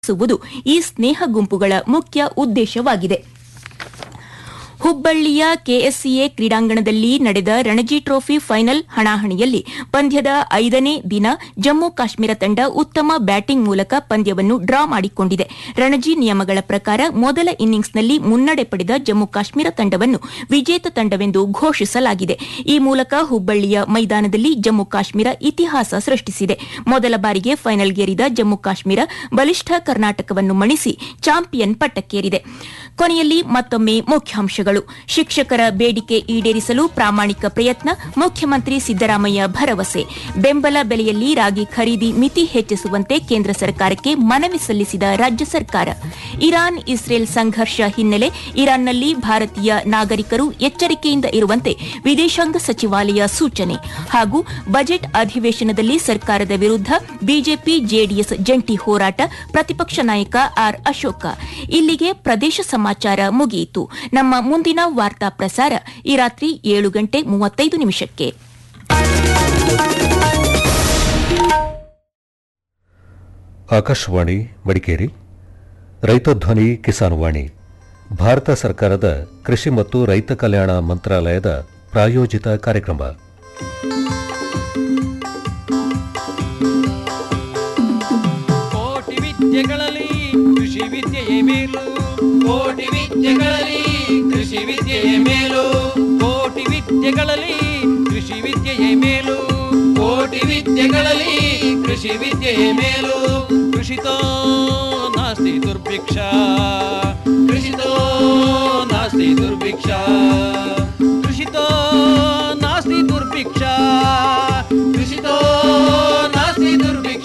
ಸುವುದು ಈ ಸ್ನೇಹ ಗುಂಪುಗಳ ಮುಖ್ಯ ಉದ್ದೇಶವಾಗಿದೆ ಹುಬ್ಬಳ್ಳಿಯ ಕೆಎಸ್ಸಿಎ ಕ್ರೀಡಾಂಗಣದಲ್ಲಿ ನಡೆದ ರಣಜಿ ಟ್ರೋಫಿ ಫೈನಲ್ ಹಣಾಹಣಿಯಲ್ಲಿ ಪಂದ್ಯದ ಐದನೇ ದಿನ ಜಮ್ಮು ಕಾಶ್ಮೀರ ತಂಡ ಉತ್ತಮ ಬ್ಯಾಟಿಂಗ್ ಮೂಲಕ ಪಂದ್ಯವನ್ನು ಡ್ರಾ ಮಾಡಿಕೊಂಡಿದೆ ರಣಜಿ ನಿಯಮಗಳ ಪ್ರಕಾರ ಮೊದಲ ಇನ್ನಿಂಗ್ಸ್ನಲ್ಲಿ ಮುನ್ನಡೆ ಪಡೆದ ಜಮ್ಮು ಕಾಶ್ಮೀರ ತಂಡವನ್ನು ವಿಜೇತ ತಂಡವೆಂದು ಘೋಷಿಸಲಾಗಿದೆ ಈ ಮೂಲಕ ಹುಬ್ಬಳ್ಳಿಯ ಮೈದಾನದಲ್ಲಿ ಜಮ್ಮು ಕಾಶ್ಮೀರ ಇತಿಹಾಸ ಸೃಷ್ಟಿಸಿದೆ ಮೊದಲ ಬಾರಿಗೆ ಫೈನಲ್ಗೇರಿದ ಜಮ್ಮು ಕಾಶ್ಮೀರ ಬಲಿಷ್ಠ ಕರ್ನಾಟಕವನ್ನು ಮಣಿಸಿ ಚಾಂಪಿಯನ್ ಪಟ್ಟಕ್ಕೇರಿದೆ ಕೊನೆಯಲ್ಲಿ ಮತ್ತೊಮ್ಮೆ ಮುಖ್ಯಾಂಶಗಳು ಶಿಕ್ಷಕರ ಬೇಡಿಕೆ ಈಡೇರಿಸಲು ಪ್ರಾಮಾಣಿಕ ಪ್ರಯತ್ನ ಮುಖ್ಯಮಂತ್ರಿ ಸಿದ್ದರಾಮಯ್ಯ ಭರವಸೆ ಬೆಂಬಲ ಬೆಲೆಯಲ್ಲಿ ರಾಗಿ ಖರೀದಿ ಮಿತಿ ಹೆಚ್ಚಿಸುವಂತೆ ಕೇಂದ್ರ ಸರ್ಕಾರಕ್ಕೆ ಮನವಿ ಸಲ್ಲಿಸಿದ ರಾಜ್ಯ ಸರ್ಕಾರ ಇರಾನ್ ಇಸ್ರೇಲ್ ಸಂಘರ್ಷ ಹಿನ್ನೆಲೆ ಇರಾನ್ನಲ್ಲಿ ಭಾರತೀಯ ನಾಗರಿಕರು ಎಚ್ಚರಿಕೆಯಿಂದ ಇರುವಂತೆ ವಿದೇಶಾಂಗ ಸಚಿವಾಲಯ ಸೂಚನೆ ಹಾಗೂ ಬಜೆಟ್ ಅಧಿವೇಶನದಲ್ಲಿ ಸರ್ಕಾರದ ವಿರುದ್ಧ ಬಿಜೆಪಿ ಜೆಡಿಎಸ್ ಜಂಟಿ ಹೋರಾಟ ಪ್ರತಿಪಕ್ಷ ನಾಯಕ ಆರ್ ಅಶೋಕ ಇಲ್ಲಿಗೆ ಪ್ರದೇಶ ಸಮಾಚಾರ ಮುಗಿಯಿತು ನಮ್ಮ ಮುಂದಿನ ವಾರ್ತಾ ಪ್ರಸಾರ ಈ ರಾತ್ರಿ ಏಳು ಗಂಟೆ ಮೂವತ್ತೈದು ನಿಮಿಷಕ್ಕೆ ಆಕಾಶವಾಣಿ ಮಡಿಕೇರಿ ರೈತ ಧ್ವನಿ ಕಿಸಾನ್ ವಾಣಿ ಭಾರತ ಸರ್ಕಾರದ ಕೃಷಿ ಮತ್ತು ರೈತ ಕಲ್ಯಾಣ ಮಂತ್ರಾಲಯದ ಪ್ರಾಯೋಜಿತ ಕಾರ್ಯಕ್ರಮ ಕೋಟಿ ವಿದ್ಯೆಗಳಲ್ಲಿ ಕೃಷಿ ವಿದ್ಯೆಯೇ ಮೇಲು ಕೋಟಿ ವಿದ್ಯೆಗಳಲ್ಲಿ ಕೃಷಿ ವಿದ್ಯೆಯೇ ಮೇಲು ಕೋಟಿ ವಿದ್ಯೆಗಳಲ್ಲಿ ಕೃಷಿ ವಿದ್ಯೆಯೇ ಮೇಲು ಕೋಟಿ ವಿದ್ಯೆಗಳಲ್ಲಿ ಕೃಷಿ ವಿದ್ಯೆಯೇ ಮೇಲು ಕೃಷಿತೋ ನಾಸ್ತಿ ದುರ್ಭಿಕ್ಷ ಕೃಷಿತೋ ನಾಸ್ತಿ ದುರ್ಭಿಕ್ಷ ಕೃಷಿತೋ ನಾಸ್ತಿ ದುರ್ಭಿಕ್ಷ ಕೃಷಿತೋ ನಾಸ್ತಿ ದುರ್ಭಿಕ್ಷ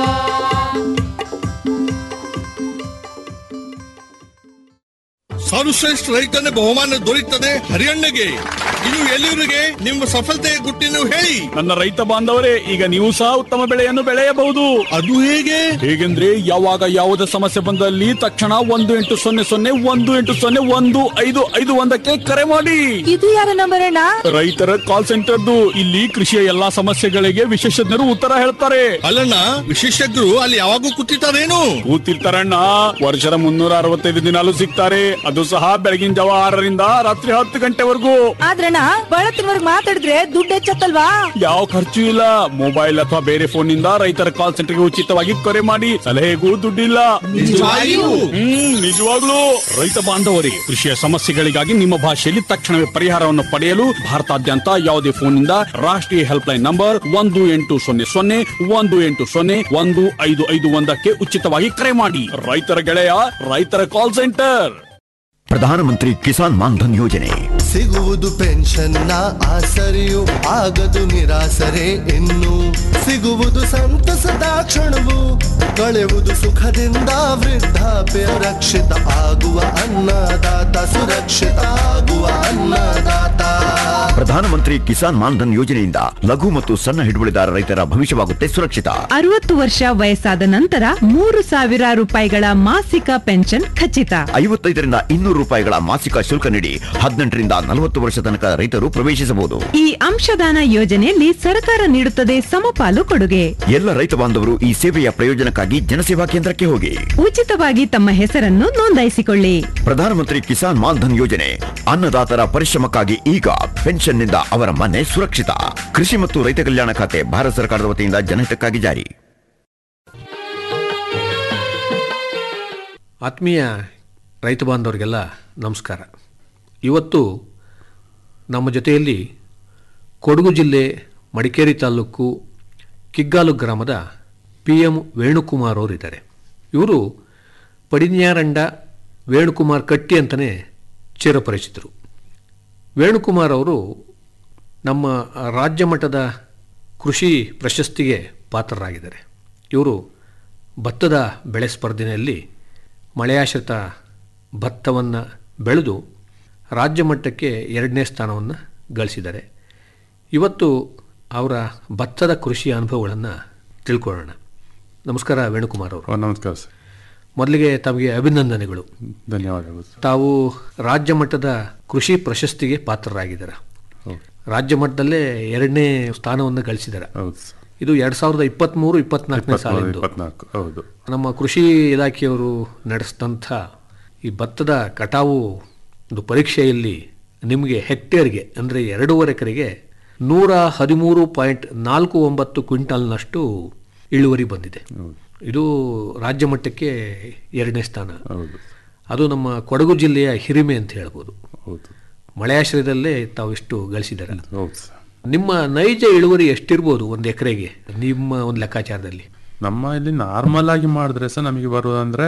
ಸರ್ವಶ್ರೇಷ್ಠ ರೈತನ ಬಹುಮಾನ ದೊರೆಯುತ್ತದೆ ಹರಿಯಣ್ಣಗೆ ಇದು ಎಲ್ಲಿವರಿಗೆ ನಿಮ್ಮ ಸಫಲತೆಯ ಗುಟ್ಟಿನ ಹೇಳಿ ನನ್ನ ರೈತ ಬಾಂಧವರೇ ಈಗ ನೀವು ಸಹ ಉತ್ತಮ ಬೆಳೆಯನ್ನು ಬೆಳೆಯಬಹುದು ಅದು ಹೇಗೆ ಹೇಗೆಂದ್ರೆ ಯಾವಾಗ ಯಾವುದೇ ಸಮಸ್ಯೆ ಬಂದಲ್ಲಿ ತಕ್ಷಣ ಒಂದು ಎಂಟು ಸೊನ್ನೆ ಸೊನ್ನೆ ಒಂದು ಎಂಟು ಸೊನ್ನೆ ಒಂದು ಐದು ಐದು ಒಂದಕ್ಕೆ ಕರೆ ಮಾಡಿ ಇದು ಯಾರ ನಂಬರ್ ಅಣ್ಣ ರೈತರ ಕಾಲ್ ಸೆಂಟರ್ದು ಇಲ್ಲಿ ಕೃಷಿಯ ಎಲ್ಲಾ ಸಮಸ್ಯೆಗಳಿಗೆ ವಿಶೇಷಜ್ಞರು ಉತ್ತರ ಹೇಳ್ತಾರೆ ಅಲ್ಲಣ್ಣ ವಿಶೇಷಜ್ಞರು ಅಲ್ಲಿ ಯಾವಾಗೂ ಕೂತಿರ್ತಾರೇನು ಕೂತಿರ್ತಾರಣ್ಣ ವರ್ಷದ ಮುನ್ನೂರ ಅರವತ್ತೈದು ದಿನಾಲು ಸಿಗ್ತಾರೆ ಅದು ಸಹ ಬೆಳಗಿನ ಜಾವ ಆರರಿಂದ ರಾತ್ರಿ ಹತ್ತು ಗಂಟೆವರೆಗೂ ಆದ್ರಣ್ಣ ಬಳತ್ತಿನವರ್ಗ್ ಮಾತಾಡಿದ್ರೆ ದುಡ್ಡು ಹೆಚ್ಚತ್ತಲ್ವಾ ಯಾವ ಖರ್ಚು ಇಲ್ಲ ಮೊಬೈಲ್ ಅಥವಾ ಬೇರೆ ಫೋನ್ ನಿಂದ ರೈತರ ಕಾಲ್ ಸೆಂಟರ್ಗೆ ಉಚಿತವಾಗಿ ಕರೆ ಮಾಡಿ ಸಲಹೆಗೂ ದುಡ್ಡಿಲ್ಲ ನಿಜವಾಗಿಯೂ? ಹ್ಮ್ ನಿಜವಾಗ್ಲೂ ರೈತ ಬಾಂಧವರೇ ಕೃಷಿಯ ಸಮಸ್ಯೆಗಳಿಗಾಗಿ ನಿಮ್ಮ ಭಾಷೆಯಲ್ಲಿ ತಕ್ಷಣವೇ ಪರಿಹಾರವನ್ನು ಪಡೆಯಲು ಭಾರತಾದ್ಯಂತ ಯಾವುದೇ ಫೋನ್ ನಿಂದ ರಾಷ್ಟ್ರೀಯ ಹೆಲ್ಪ್ ಲೈನ್ ನಂಬರ್ ಒಂದು ಎಂಟು ಸೊನ್ನೆ ಸೊನ್ನೆ ಒಂದು ಎಂಟು ಸೊನ್ನೆ ಒಂದು ಐದು ಐದು ಒಂದಕ್ಕೆ ಉಚಿತವಾಗಿ ಕರೆ ಮಾಡಿ ರೈತರ ಗೆಳೆಯ ರೈತರ ಕಾಲ್ ಸೆಂಟರ್ ಪ್ರಧಾನಮಂತ್ರಿ ಕಿಸಾನ್ ಮಾನ್ಧನ್ ಯೋಜನೆ ಸಿಗುವುದು ಪೆನ್ಷನ್ನ ಆಸರೆಯು ಆಗದು ನಿರಾಸರೆ ಇನ್ನು ಸಿಗುವುದು ಸಂತಸದ ಕ್ಷಣವು ಕಳೆಯುವುದು ಸುಖದಿಂದ ವೃದ್ಧಾಪ್ಯ ರಕ್ಷಿತ ಆಗುವ ಅನ್ನದಾತ ಸುರಕ್ಷಿತ ಆಗುವ ಅನ್ನದಾತ ಪ್ರಧಾನಮಂತ್ರಿ ಕಿಸಾನ್ ಮಾನ್ಧನ್ ಯೋಜನೆಯಿಂದ ಲಘು ಮತ್ತು ಸಣ್ಣ ಹಿಡುವಳಿದಾರ ರೈತರ ಭವಿಷ್ಯವಾಗುತ್ತೆ ಸುರಕ್ಷಿತ ಅರವತ್ತು ವರ್ಷ ವಯಸ್ಸಾದ ನಂತರ ಮೂರು ಸಾವಿರ ರೂಪಾಯಿಗಳ ಮಾಸಿಕ ಪೆನ್ಷನ್ ಖಚಿತ ಐವತ್ತೈದರಿಂದ ಇನ್ನೂರು ರೂಪಾಯಿಗಳ ಮಾಸಿಕ ಶುಲ್ಕ ನೀಡಿ ಹದಿನೆಂಟರಿಂದ ನಲವತ್ತು ವರ್ಷ ತನಕ ರೈತರು ಪ್ರವೇಶಿಸಬಹುದು ಈ ಅಂಶದಾನ ಯೋಜನೆಯಲ್ಲಿ ಸರ್ಕಾರ ನೀಡುತ್ತದೆ ಸಮಪಾಲು ಕೊಡುಗೆ ಎಲ್ಲ ರೈತ ಬಾಂಧವರು ಈ ಸೇವೆಯ ಪ್ರಯೋಜನಕ್ಕಾಗಿ ಜನಸೇವಾ ಕೇಂದ್ರಕ್ಕೆ ಹೋಗಿ ಉಚಿತವಾಗಿ ತಮ್ಮ ಹೆಸರನ್ನು ನೋಂದಾಯಿಸಿಕೊಳ್ಳಿ ಪ್ರಧಾನಮಂತ್ರಿ ಕಿಸಾನ್ ಮಾನ್ಧನ್ ಯೋಜನೆ ಅನ್ನದಾತರ ಪರಿಶ್ರಮಕ್ಕಾಗಿ ಈಗ ಪೆನ್ಷನ್ನಿಂದ ಅವರ ಮನೆ ಸುರಕ್ಷಿತ ಕೃಷಿ ಮತ್ತು ರೈತ ಕಲ್ಯಾಣ ಖಾತೆ ಭಾರತ ಸರ್ಕಾರದ ವತಿಯಿಂದ ಜನಹಿತಕ್ಕಾಗಿ ಜಾರಿ ಆತ್ಮೀಯ ರೈತ ಬಾಂಧವರಿಗೆಲ್ಲ ನಮಸ್ಕಾರ ಇವತ್ತು ನಮ್ಮ ಜೊತೆಯಲ್ಲಿ ಕೊಡಗು ಜಿಲ್ಲೆ ಮಡಿಕೇರಿ ತಾಲೂಕು ಕಿಗ್ಗಾಲು ಗ್ರಾಮದ ಪಿ ಎಂ ವೇಣುಕುಮಾರ್ ಅವರು ಇದ್ದಾರೆ ಇವರು ಪಡಿನ್ಯಾರಂಡ ವೇಣುಕುಮಾರ್ ಕಟ್ಟಿ ಅಂತಲೇ ಚಿರಪರಿಚಿತರು ವೇಣುಕುಮಾರ್ ಅವರು ನಮ್ಮ ರಾಜ್ಯ ಮಟ್ಟದ ಕೃಷಿ ಪ್ರಶಸ್ತಿಗೆ ಪಾತ್ರರಾಗಿದ್ದಾರೆ ಇವರು ಭತ್ತದ ಬೆಳೆ ಸ್ಪರ್ಧೆಯಲ್ಲಿ ಮಳೆಯಾಶ್ರಿತ ಭತ್ತವನ್ನು ಬೆಳೆದು ರಾಜ್ಯ ಮಟ್ಟಕ್ಕೆ ಎರಡನೇ ಸ್ಥಾನವನ್ನು ಗಳಿಸಿದ್ದಾರೆ ಇವತ್ತು ಅವರ ಭತ್ತದ ಕೃಷಿ ಅನುಭವಗಳನ್ನು ತಿಳ್ಕೊಳ್ಳೋಣ ನಮಸ್ಕಾರ ವೇಣುಕುಮಾರ್ ಅವರು ನಮಸ್ಕಾರ ಸರ್ ಮೊದಲಿಗೆ ತಮಗೆ ಅಭಿನಂದನೆಗಳು ಧನ್ಯವಾದಗಳು ತಾವು ರಾಜ್ಯ ಮಟ್ಟದ ಕೃಷಿ ಪ್ರಶಸ್ತಿಗೆ ಪಾತ್ರರಾಗಿದ್ದಾರೆ ರಾಜ್ಯ ಮಟ್ಟದಲ್ಲೇ ಎರಡನೇ ಸ್ಥಾನವನ್ನು ಗಳಿಸಿದ್ದಾರೆ ಹೌದು ಇದು ಎರಡ್ ಸಾವಿರದ ಇಪ್ಪತ್ತ್ಮೂರು ಇಪ್ಪತ್ನಾಲ್ಕನೇ ಸಾಲಿಂದು ಇಪ್ಪತ್ನಾಲ್ಕು ಹೌದು ನಮ್ಮ ಕೃಷಿ ಇಲಾಖೆಯವರು ನಡೆಸಿದಂಥ ಈ ಭತ್ತದ ಕಟಾವು ಒಂದು ಪರೀಕ್ಷೆಯಲ್ಲಿ ನಿಮಗೆ ಹೆಕ್ಟೇರ್ಗೆ ಅಂದರೆ ಎರಡೂವರೆ ಎಕರೆಗೆ ನೂರ ಹದಿಮೂರು ಪಾಯಿಂಟ್ ನಾಲ್ಕು ಒಂಬತ್ತು ಕ್ವಿಂಟಲ್ನಷ್ಟು ಇಳುವರಿ ಬಂದಿದೆ ಇದು ರಾಜ್ಯ ಮಟ್ಟಕ್ಕೆ ಎರಡನೇ ಸ್ಥಾನ ಹೌದು ಅದು ನಮ್ಮ ಕೊಡಗು ಜಿಲ್ಲೆಯ ಹಿರಿಮೆ ಅಂತ ಹೇಳ್ಬೋದು ಹೌದು ಮಳೆಯಾಶ್ರಯದಲ್ಲೇ ತಾವು ಇಷ್ಟು ಗಳಿಸಿದ್ದಾರೆ ಹೌದು ಸರ್ ನಿಮ್ಮ ನೈಜ ಇಳುವರಿ ಎಷ್ಟಿರ್ಬೋದು ಒಂದು ಎಕರೆಗೆ ನಿಮ್ಮ ಒಂದು ಲೆಕ್ಕಾಚಾರದಲ್ಲಿ ನಮ್ಮ ಇಲ್ಲಿ ನಾರ್ಮಲ್ ಆಗಿ ಮಾಡಿದ್ರೆ ಸಹ ನಮಗೆ ಬರುವುದಂದ್ರೆ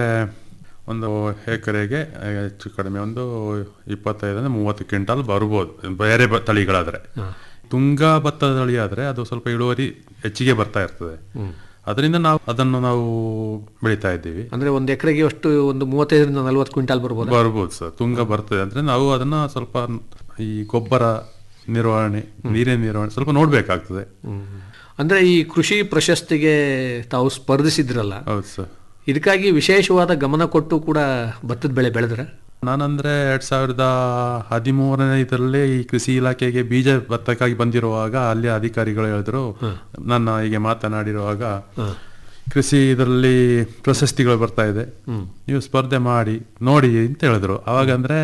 ಒಂದು ಎಕರೆಗೆ ಹೆಚ್ಚು ಕಡಿಮೆ ಒಂದು ಇಪ್ಪತ್ತೈದರಿಂದ ಮೂವತ್ತು ಕ್ವಿಂಟಲ್ ಬರ್ಬೋದು ಬೇರೆ ಬ- ತಳಿಗಳಾದ್ರೆ ತುಂಗ ಭತ್ತದ ತಳಿ ಆದ್ರೆ ಅದು ಸ್ವಲ್ಪ ಇಳುವರಿ ಹೆಚ್ಚಿಗೆ ಬರ್ತಾ ಇರ್ತದೆ ಅದರಿಂದ ನಾವು ಅದನ್ನು ನಾವು ಬೆಳಿತಾ ಇದ್ದೀವಿ ಅಂದ್ರೆ ಒಂದು ಎಕರೆಗೆ ಅಷ್ಟು ಒಂದು ಮೂವತ್ತೈದರಿಂದ ನಲವತ್ತು ಕ್ವಿಂಟಾಲ್ ಬರ್ಬೋದು ಬರ್ಬೋದು ಸರ್ ತುಂಗ ಬರ್ತದೆ ಅಂದ್ರೆ ನಾವು ಅದನ್ನ ಸ್ವಲ್ಪ ಈ ಗೊಬ್ಬರ ನಿರ್ವಹಣೆ ನೀರಿನ ನಿರ್ವಹಣೆ ಸ್ವಲ್ಪ ನೋಡ್ಬೇಕಾಗ್ತದೆ ಅಂದ್ರೆ ಈ ಕೃಷಿ ಪ್ರಶಸ್ತಿಗೆ ತಾವು ಸ್ಪರ್ಧಿಸಿದ್ರಲ್ಲ ಹೌದು ಸರ್ ಇದಕ್ಕಾಗಿ ವಿಶೇಷವಾದ ಗಮನ ಕೊಟ್ಟು ಕೂಡ ಭತ್ತದ ಬೆಳೆ ಬೆಳೆದ್ರ ನಾನಂದ್ರೆ ಎರಡ್ ಸಾವಿರದ ಹದಿಮೂರನೇ ಇದರಲ್ಲಿ ಈ ಕೃಷಿ ಇಲಾಖೆಗೆ ಬೀಜ ಭತ್ತಕ್ಕಾಗಿ ಬಂದಿರುವಾಗ ಅಲ್ಲಿ ಅಧಿಕಾರಿಗಳು ಹೇಳಿದ್ರು ನನ್ನ ಹೀಗೆ ಮಾತನಾಡಿರುವಾಗ ಕೃಷಿ ಇದರಲ್ಲಿ ಪ್ರಶಸ್ತಿಗಳು ಬರ್ತಾ ಇದೆ ನೀವು ಸ್ಪರ್ಧೆ ಮಾಡಿ ನೋಡಿ ಅಂತ ಹೇಳಿದ್ರು ಅವಾಗ ಅಂದ್ರೆ